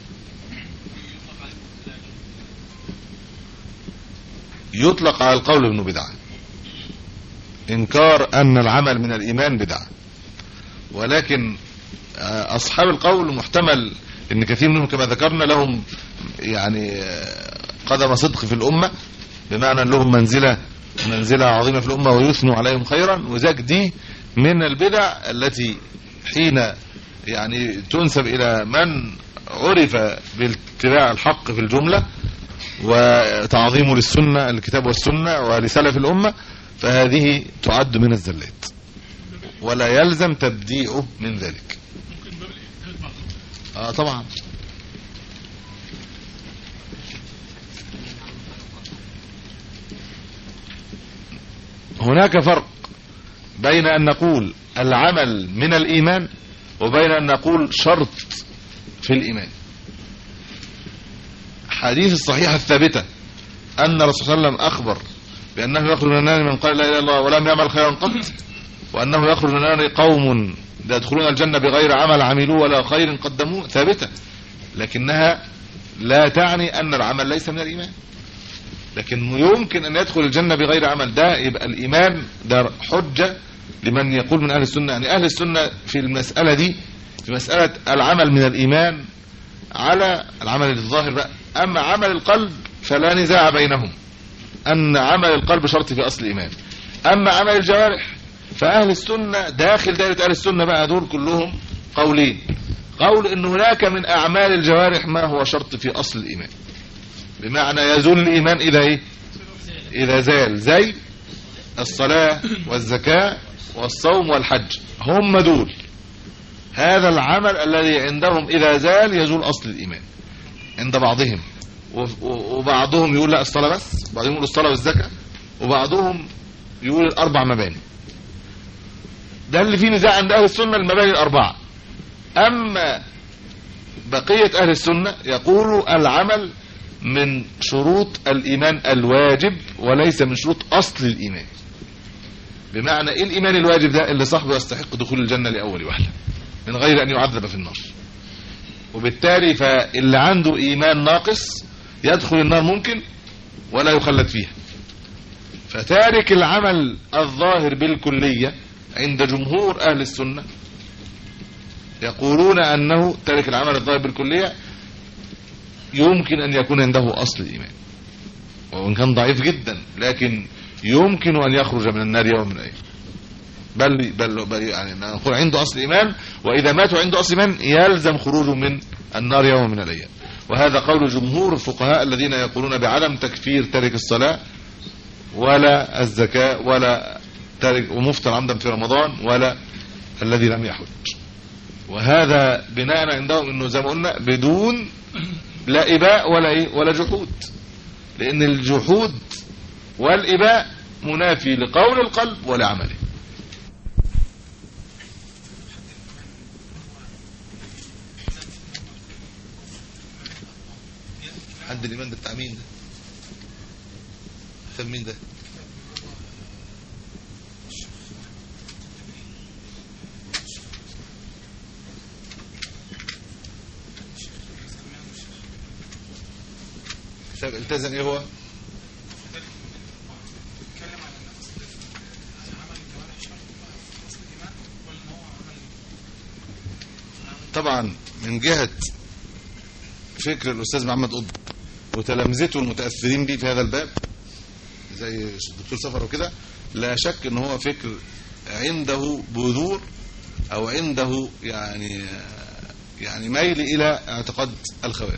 يطلق على القول انه بدعه انكار ان العمل من الايمان بدعه ولكن آه، اصحاب القول محتمل ان كثير منهم كما ذكرنا لهم يعني آه، قدم صدق في الامه بمعنى ان لهم منزله منزله عظيمه في الامه ويثنوا عليهم خيرا وذاك دي من البدع التي حين يعني تنسب الى من عرف باتباع الحق في الجمله وتعظيمه للسنه الكتاب والسنه ولسلف الامه فهذه تعد من الزلات ولا يلزم تبديعه من ذلك ممكن باب الاجتهاد مع الخطأ. اه طبعا هناك فرق بين ان نقول العمل من الايمان وبين ان نقول شرط في الايمان حديث الصحيحه الثابته ان الرسول صلى الله عليه وسلم اخبر بانه يخرج من النار من قال لا اله الا الله ولم يعمل خيرا قط وانه يخرج من النار قوم يدخلون الجنه بغير عمل عملوه ولا خير قدموه ثابته لكنها لا تعني ان العمل ليس من الايمان لكن يمكن ان يدخل الجنه بغير عمل ده يبقى الايمان ده حجه لمن يقول من اهل السنه يعني اهل السنه في المساله دي في مساله العمل من الايمان على العمل الظاهر بقى اما عمل القلب فلا نزاع بينهم ان عمل القلب شرط في اصل الايمان اما عمل الجوارح فاهل السنه داخل دائره اهل السنه بقى دول كلهم قولين قول ان هناك من اعمال الجوارح ما هو شرط في اصل الايمان بمعنى يزول الايمان اذا ايه اذا زال زي الصلاه والزكاه والصوم والحج هم دول هذا العمل الذي عندهم اذا زال يزول اصل الايمان عند بعضهم و- و- وبعضهم يقول لا الصلاه بس وبعضهم يقول الصلاه والزكاه وبعضهم يقول الاربع مباني ده اللي فيه نزاع عند اهل السنه المباني الاربعه اما بقيه اهل السنه يقولوا العمل من شروط الايمان الواجب وليس من شروط اصل الايمان بمعنى ايه الايمان الواجب ده اللي صاحبه يستحق دخول الجنه لاول وهله من غير ان يعذب في النار وبالتالي فاللي عنده ايمان ناقص يدخل النار ممكن ولا يخلد فيها فتارك العمل الظاهر بالكليه عند جمهور اهل السنه يقولون انه تارك العمل الظاهر بالكليه يمكن ان يكون عنده اصل الايمان وان كان ضعيف جدا لكن يمكن أن يخرج من النار يوم من الأيام بل بل, بل يعني نقول عنده أصل إيمان وإذا ماتوا عنده أصل إيمان يلزم خروجه من النار يوم من الأيام وهذا قول جمهور الفقهاء الذين يقولون بعدم تكفير تارك الصلاة ولا الزكاة ولا تارك ومفطر عمدا في رمضان ولا الذي لم يحج وهذا بناء عندهم انه زي ما قلنا بدون لا اباء ولا ايه ولا جحود لان الجحود والاباء منافي لقول القلب ولعمله حد الايمان ده بتاع مين ده كتاب مين ده كتاب التزم ايه هو طبعا من جهة فكر الأستاذ محمد قطب وتلامذته المتأثرين به في هذا الباب زي الدكتور سفر وكده لا شك ان هو فكر عنده بذور او عنده يعني يعني ميل الى اعتقاد الخوارج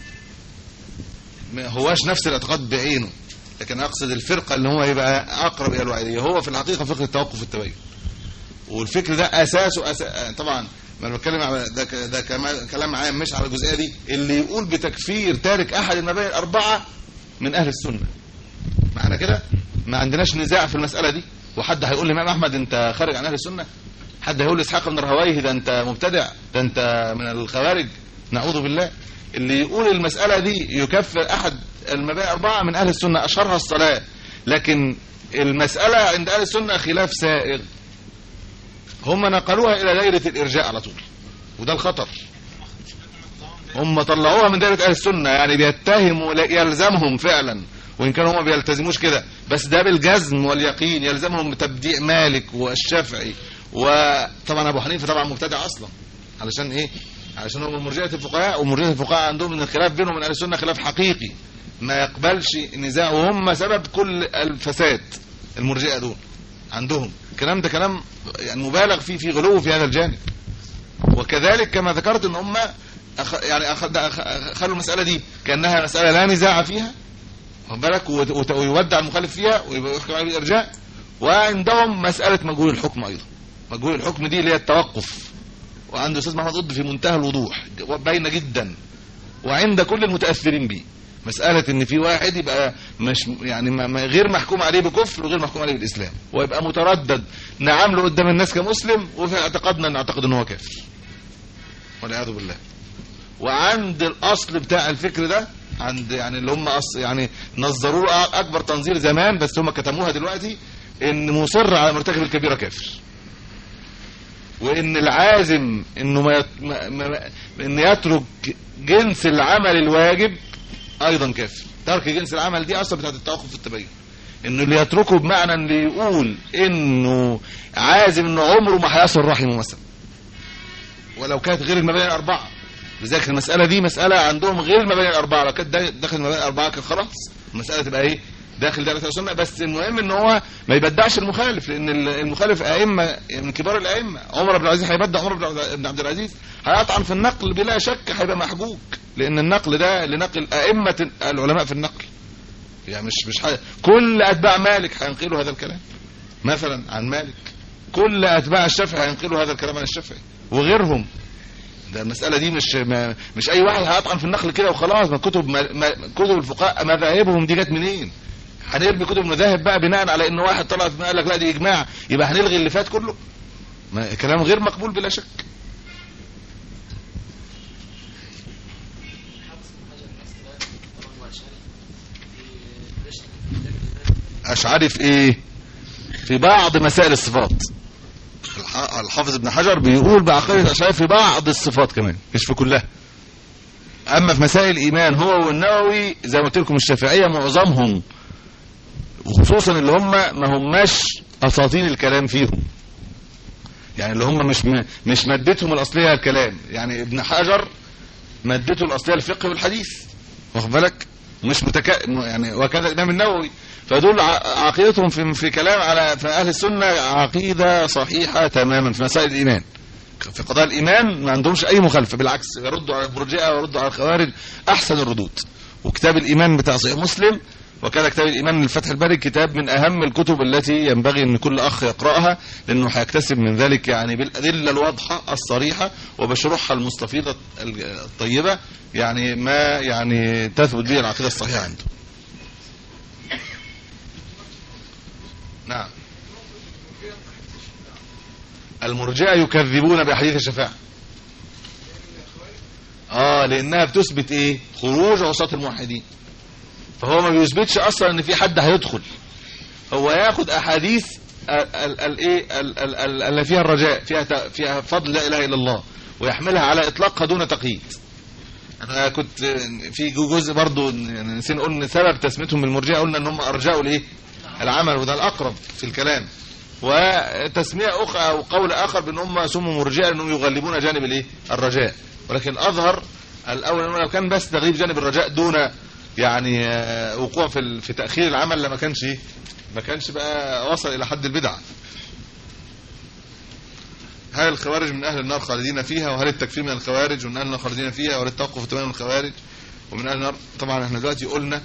ما هواش نفس الاعتقاد بعينه لكن اقصد الفرقه اللي هو يبقى اقرب الى الوعيديه هو في الحقيقه فكره التوقف والتبين والفكر ده اساسه أسا... طبعا ما انا بتكلم على ده ك- ده كما- كلام عام مش على الجزئيه دي اللي يقول بتكفير تارك احد المبادئ الاربعه من اهل السنه معنى كده ما عندناش نزاع في المساله دي وحد هيقول لامام احمد انت خارج عن اهل السنه حد هيقول لاسحاق بن راهويه ده انت مبتدع ده انت من الخوارج نعوذ بالله اللي يقول المساله دي يكفر احد المبادئ الاربعه من اهل السنه اشهرها الصلاه لكن المساله عند اهل السنه خلاف سائغ هم نقلوها الى دايره الارجاء على طول وده الخطر هم طلعوها من دايره اهل السنه يعني بيتهموا لا- يلزمهم فعلا وان كانوا هم بيلتزموش كده بس ده بالجزم واليقين يلزمهم بتبديع مالك والشافعي وطبعا ابو حنيفه طبعا مبتدع اصلا علشان ايه علشان هم مرجئه الفقهاء ومرجئه الفقهاء عندهم ان الخلاف بينهم من اهل السنه خلاف حقيقي ما يقبلش نزاع وهم سبب كل الفساد المرجئه دول عندهم الكلام ده كلام يعني مبالغ فيه في غلو في هذا الجانب وكذلك كما ذكرت ان هم أخ... يعني أخ... أخ... خلوا المساله دي كانها مساله لا نزاع فيها واخد بالك وت- وت- ويودع المخالف فيها ويبقى يحكم عليه بالارجاء وعندهم مساله مجهول الحكم ايضا مجهول الحكم دي اللي هي التوقف وعند الاستاذ محمد قطب في منتهى الوضوح باينه جدا وعند كل المتاثرين به مساله ان في واحد يبقى مش يعني ما ما- غير محكوم عليه بكفر وغير محكوم عليه بالاسلام ويبقى متردد نعامله قدام الناس كمسلم وفي اعتقادنا نعتقد ان هو كافر والعياذ بالله وعند الاصل بتاع الفكر ده عند يعني اللي هم أص يعني نظروا له اكبر تنظير زمان بس هم كتموها دلوقتي ان مصر على مرتكب الكبيره كافر وان العازم انه ما, يت... ما... ما... ان يترك جنس العمل الواجب ايضا كافر ترك جنس العمل دي اصلا بتاعت التوقف في التبين انه اللي يتركه بمعنى اللي يقول انه عازم انه عمره ما هيصل رحمه مثلا ولو كانت غير المباني الاربعه لذلك المساله دي مساله عندهم غير المباني الاربعه لو كانت دا- داخل المباني الاربعه كان خلاص المساله تبقى ايه داخل دائره السنه بس المهم ان هو ما يبدعش المخالف لان ال- المخالف ائمه من كبار الائمه عمر بن العزيز هيبدع عمر بن عبد- بن عبد العزيز هيطعن في النقل بلا شك هيبقى محجوج لان النقل ده لنقل ائمه العلماء في النقل يعني مش مش حاجة. كل اتباع مالك هينقلوا هذا الكلام مثلا عن مالك كل اتباع الشافعي هينقلوا هذا الكلام عن الشافعي وغيرهم ده المسألة دي مش ما مش أي واحد هيطعن في النقل كده وخلاص ما كتب ما ما كتب الفقهاء مذاهبهم دي جت منين؟ هنرمي كتب المذاهب بقى بناء على إن واحد طلع في قال لك لا دي إجماع يبقى هنلغي اللي فات كله؟ ما كلام غير مقبول بلا شك. أشعري في إيه؟ في بعض مسائل الصفات. الح- الحافظ ابن حجر بيقول بعقيدة الأشعري في بعض الصفات كمان مش في كلها أما في مسائل الإيمان هو والنووي زي ما قلت لكم الشافعية معظمهم وخصوصا اللي هم ما هماش أساطين الكلام فيهم يعني اللي هم مش م- مش مادتهم الأصلية الكلام يعني ابن حجر مادته الأصلية الفقه والحديث واخد بالك مش متك... م- يعني وكذا الامام النووي فدول ع- عقيدتهم في في كلام على في اهل السنه عقيده صحيحه تماما في مسائل الايمان في قضايا الايمان ما عندهمش اي مخالفه بالعكس يردوا على المرجئه ويردوا على الخوارج احسن الردود وكتاب الايمان بتاع صحيح مسلم وكذا كتاب الايمان للفتح الباري كتاب من اهم الكتب التي ينبغي ان كل اخ يقراها لانه هيكتسب من ذلك يعني بالادله الواضحه الصريحه وبشروحها المستفيضه الطيبه يعني ما يعني تثبت به العقيده الصحيحه عنده نعم المرجئه يكذبون باحاديث الشفاعه اه لانها بتثبت ايه خروج عصاة الموحدين فهو ما بيثبتش اصلا ان في حد هيدخل هو ياخد احاديث ال- ال- الايه ال- ال- ال- اللي فيها الرجاء فيها ت- فيها فضل لا اله الا الله ويحملها على اطلاقها دون تقييد انا كنت في جزء برضو يعني نسينا نقول ان سبب تسميتهم بالمرجئه قلنا ان هم ارجعوا الايه العمل وده الاقرب في الكلام وتسميه اخرى او قول اخر بان هم سموا مرجئه لانهم يغلبون جانب الايه الرجاء ولكن الاظهر الاول انه لو كان بس تغليب جانب الرجاء دون يعني آه، وقوع في ال- في تاخير العمل لما كانش إيه؟ ما كانش بقى وصل الى حد البدعه هل الخوارج من اهل النار خالدين فيها وهل التكفير من الخوارج ومن اهل النار خالدين فيها وهل التوقف تمام من الخوارج ومن اهل النار طبعا احنا دلوقتي قلنا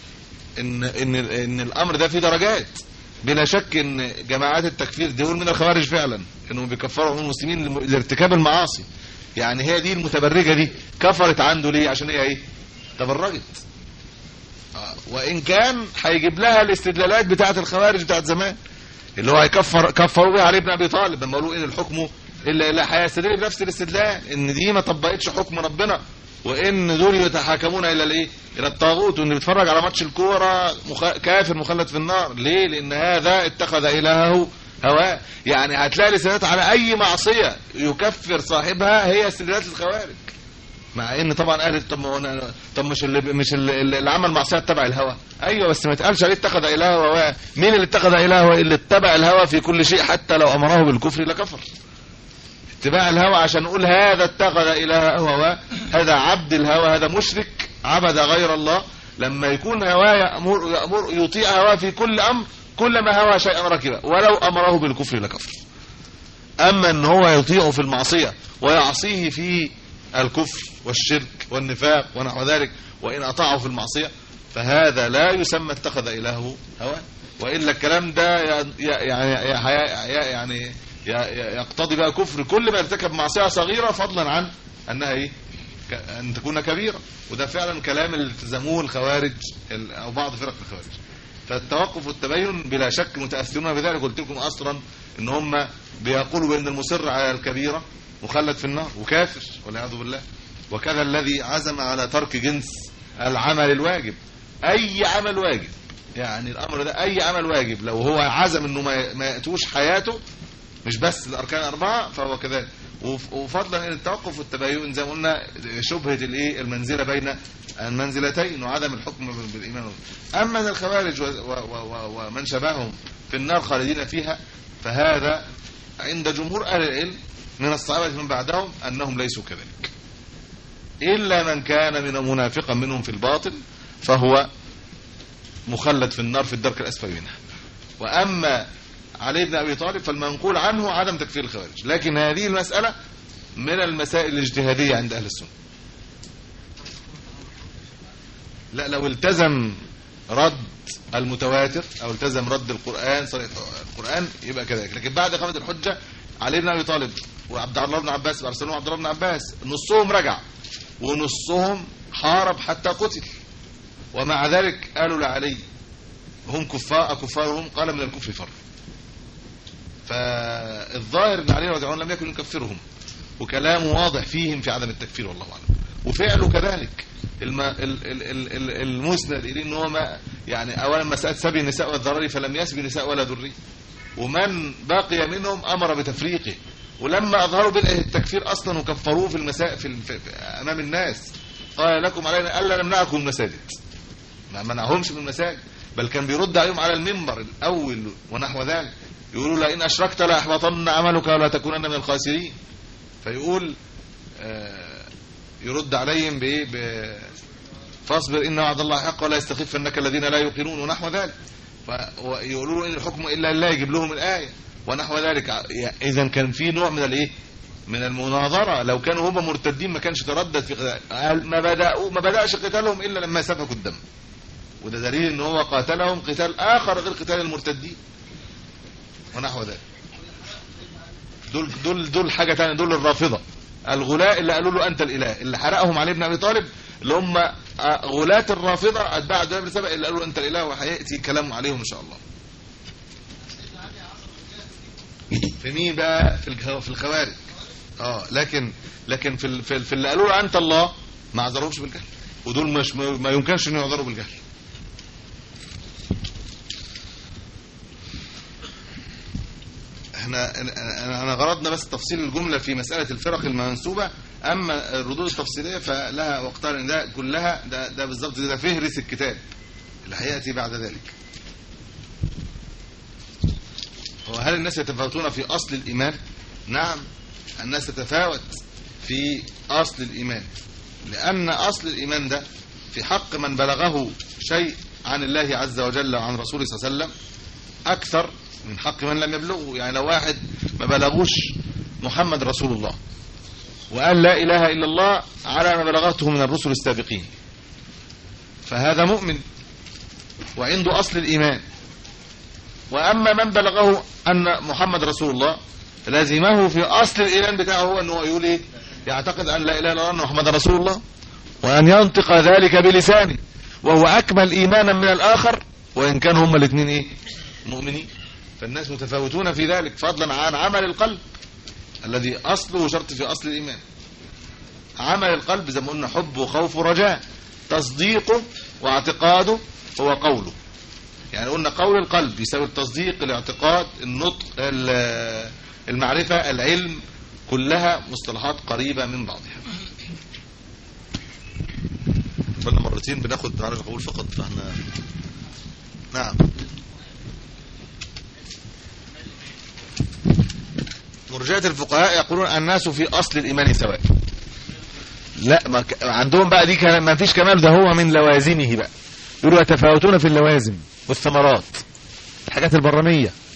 ان ان ان الامر ده فيه درجات بلا شك ان جماعات التكفير دول من الخوارج فعلا انهم بيكفروا المسلمين لم- لارتكاب المعاصي يعني هي دي المتبرجه دي كفرت عنده ليه عشان هي ايه تبرجت آه، وان كان هيجيب لها الاستدلالات بتاعه الخوارج بتاعه زمان اللي هو هيكفر كفروا بيه علي بن ابي طالب لما قالوا ان الحكم الا لا هيستدل بنفس الاستدلال ان دي ما طبقتش حكم ربنا وان دول يتحاكمون الى الايه الى الطاغوت وان بيتفرج على ماتش الكوره مخ... كافر مخلد في النار ليه لان هذا اتخذ الهه هواه يعني هتلاقي الاستدلالات على اي معصيه يكفر صاحبها هي استدلالات الخوارج مع ان طبعا اهل طب ما هو أنا- طب مش اللي مش اللي, اللي عمل معصيه تبع الهوى ايوه بس ما يتقالش عليه اتخذ اله هواه مين اللي اتخذ اله هواه اللي اتبع الهوى في كل شيء حتى لو امره بالكفر لكفر اتباع الهوى عشان نقول هذا اتخذ اله هواه هذا عبد الهوى هذا مشرك عبد غير الله لما يكون هواه يأمر, يأمر يطيع هواه في كل امر كلما هوى شيئا ركبه ولو امره بالكفر لكفر اما ان هو يطيعه في المعصيه ويعصيه في الكفر والشرك والنفاق ونحو ذلك وان اطاعه في المعصيه فهذا لا يسمى اتخذ الهه هواه والا الكلام ده ي- ي- يعني ي- يعني ي- ي- يقتضي بقى كفر كل ما ارتكب معصيه صغيره فضلا عن انها ايه ك- ان تكون كبيره وده فعلا كلام اللي التزموه الخوارج ال- او بعض فرق الخوارج فالتوقف والتبين بلا شك متاثرون بذلك قلت لكم اصلا ان هم بيقولوا بان المصر على الكبيره مخلد في النار وكافر والعياذ بالله وكذا الذي عزم على ترك جنس العمل الواجب اي عمل واجب يعني الامر ده اي عمل واجب لو هو عزم انه ما ما ياتوش حياته مش بس الاركان الاربعه فهو كذلك وف- وفضلا ان التوقف والتباين زي ما قلنا شبهه الايه المنزله بين المنزلتين وعدم الحكم بالايمان اما الخوارج و- و- و- ومن شبههم في النار خالدين فيها فهذا عند جمهور اهل العلم من الصحابه من بعدهم انهم ليسوا كذلك الا من كان من منافقا منهم في الباطن فهو مخلد في النار في الدرك الاسفل منها واما علي بن ابي طالب فالمنقول عنه عدم تكفير الخوارج لكن هذه المساله من المسائل الاجتهاديه عند اهل السنه لا لو التزم رد المتواتر او التزم رد القران صريح القران يبقى كذلك لكن بعد اقامه الحجه علي بن ابي طالب وعبد الله بن عباس بارسلوا عبد الله بن عباس نصهم رجع ونصهم حارب حتى قتل ومع ذلك قالوا لعلي هم كفار كفارهم قال من الكفر فر فالظاهر ان علي رضي الله عنه لم يكن يكفرهم وكلامه واضح فيهم في عدم التكفير والله اعلم وفعله كذلك الم... ال... ال... ال... ال- المسند اليه ان هو ما يعني اولا مساله سبي النساء والذراري فلم يسبي نساء ولا ذري ومن بقي منهم امر بتفريقه ولما اظهروا بدء التكفير اصلا وكفروه في المساء في, ال... في... في... امام الناس قال لكم علينا الا نمنعكم من المساجد ما منعهمش من المساجد بل كان بيرد عليهم على المنبر الاول ونحو ذلك يقولوا لئن اشركت لاحبطن عملك ولا تكونن من الخاسرين فيقول آه، يرد عليهم بايه ب- فاصبر ان وعد الله حق ولا يستخفنك الذين لا يوقنون ونحو ذلك فيقولون ان الحكم الا لله يجيب لهم الايه ونحو ذلك اذا كان في نوع من الايه من المناظره لو كانوا هم مرتدين ما كانش تردد في قتال قال ما بداوا ما بداش قتالهم الا لما سفكوا الدم وده دليل ان هو قاتلهم قتال اخر غير قتال المرتدين ونحو ذلك دول دول دول حاجه ثانيه دول الرافضه الغلاء اللي قالوا له انت الاله اللي حرقهم علي بن ابي طالب اللي هم غلاة الرافضه اتباع الدوله بن سبأ اللي قالوا له انت الاله وهياتي كلام عليهم ان شاء الله في مين بقى في الجو- في الخوارج اه لكن لكن في ال- في, ال- في اللي قالوا له انت الله ما عذروش بالجهل ودول مش ما ما يمكنش ان يعذروا بالجهل احنا انا أنا غرضنا بس تفصيل الجمله في مساله الفرق المنسوبه اما الردود التفصيليه فلها وقتها لان ده كلها ده ده بالظبط ده فهرس الكتاب اللي هياتي بعد ذلك هو هل الناس يتفاوتون في اصل الايمان نعم الناس تتفاوت في اصل الايمان لان اصل الايمان ده في حق من بلغه شيء عن الله عز وجل وعن رسوله صلى الله عليه وسلم اكثر من حق من لم يبلغه يعني لو واحد ما بلغوش محمد رسول الله وقال لا اله الا الله على ما بلغته من الرسل السابقين فهذا مؤمن وعنده اصل الايمان واما من بلغه ان محمد رسول الله لازمه في اصل الايمان بتاعه هو انه يقول ايه يعتقد ان لا اله الا الله ان محمد رسول الله وان ينطق ذلك بلسانه وهو اكمل ايمانا من الاخر وان كانوا هما الاثنين ايه مؤمنين فالناس متفاوتون في ذلك فضلا عن عمل القلب الذي اصله شرط في اصل الايمان عمل القلب زي ما قلنا حب وخوف ورجاء تصديقه واعتقاده هو قوله يعني قلنا قول القلب يساوي التصديق الاعتقاد النطق ال- المعرفة العلم كلها مصطلحات قريبة من بعضها قلنا مرتين بناخد معرفة قول فقط فاحنا نعم مرجئة الفقهاء يقولون الناس في أصل الإيمان سواء لا ما ك... عندهم بقى دي كلام ما فيش كمال ده هو من لوازمه بقى يقولوا يتفاوتون في اللوازم والثمرات الحاجات البرمية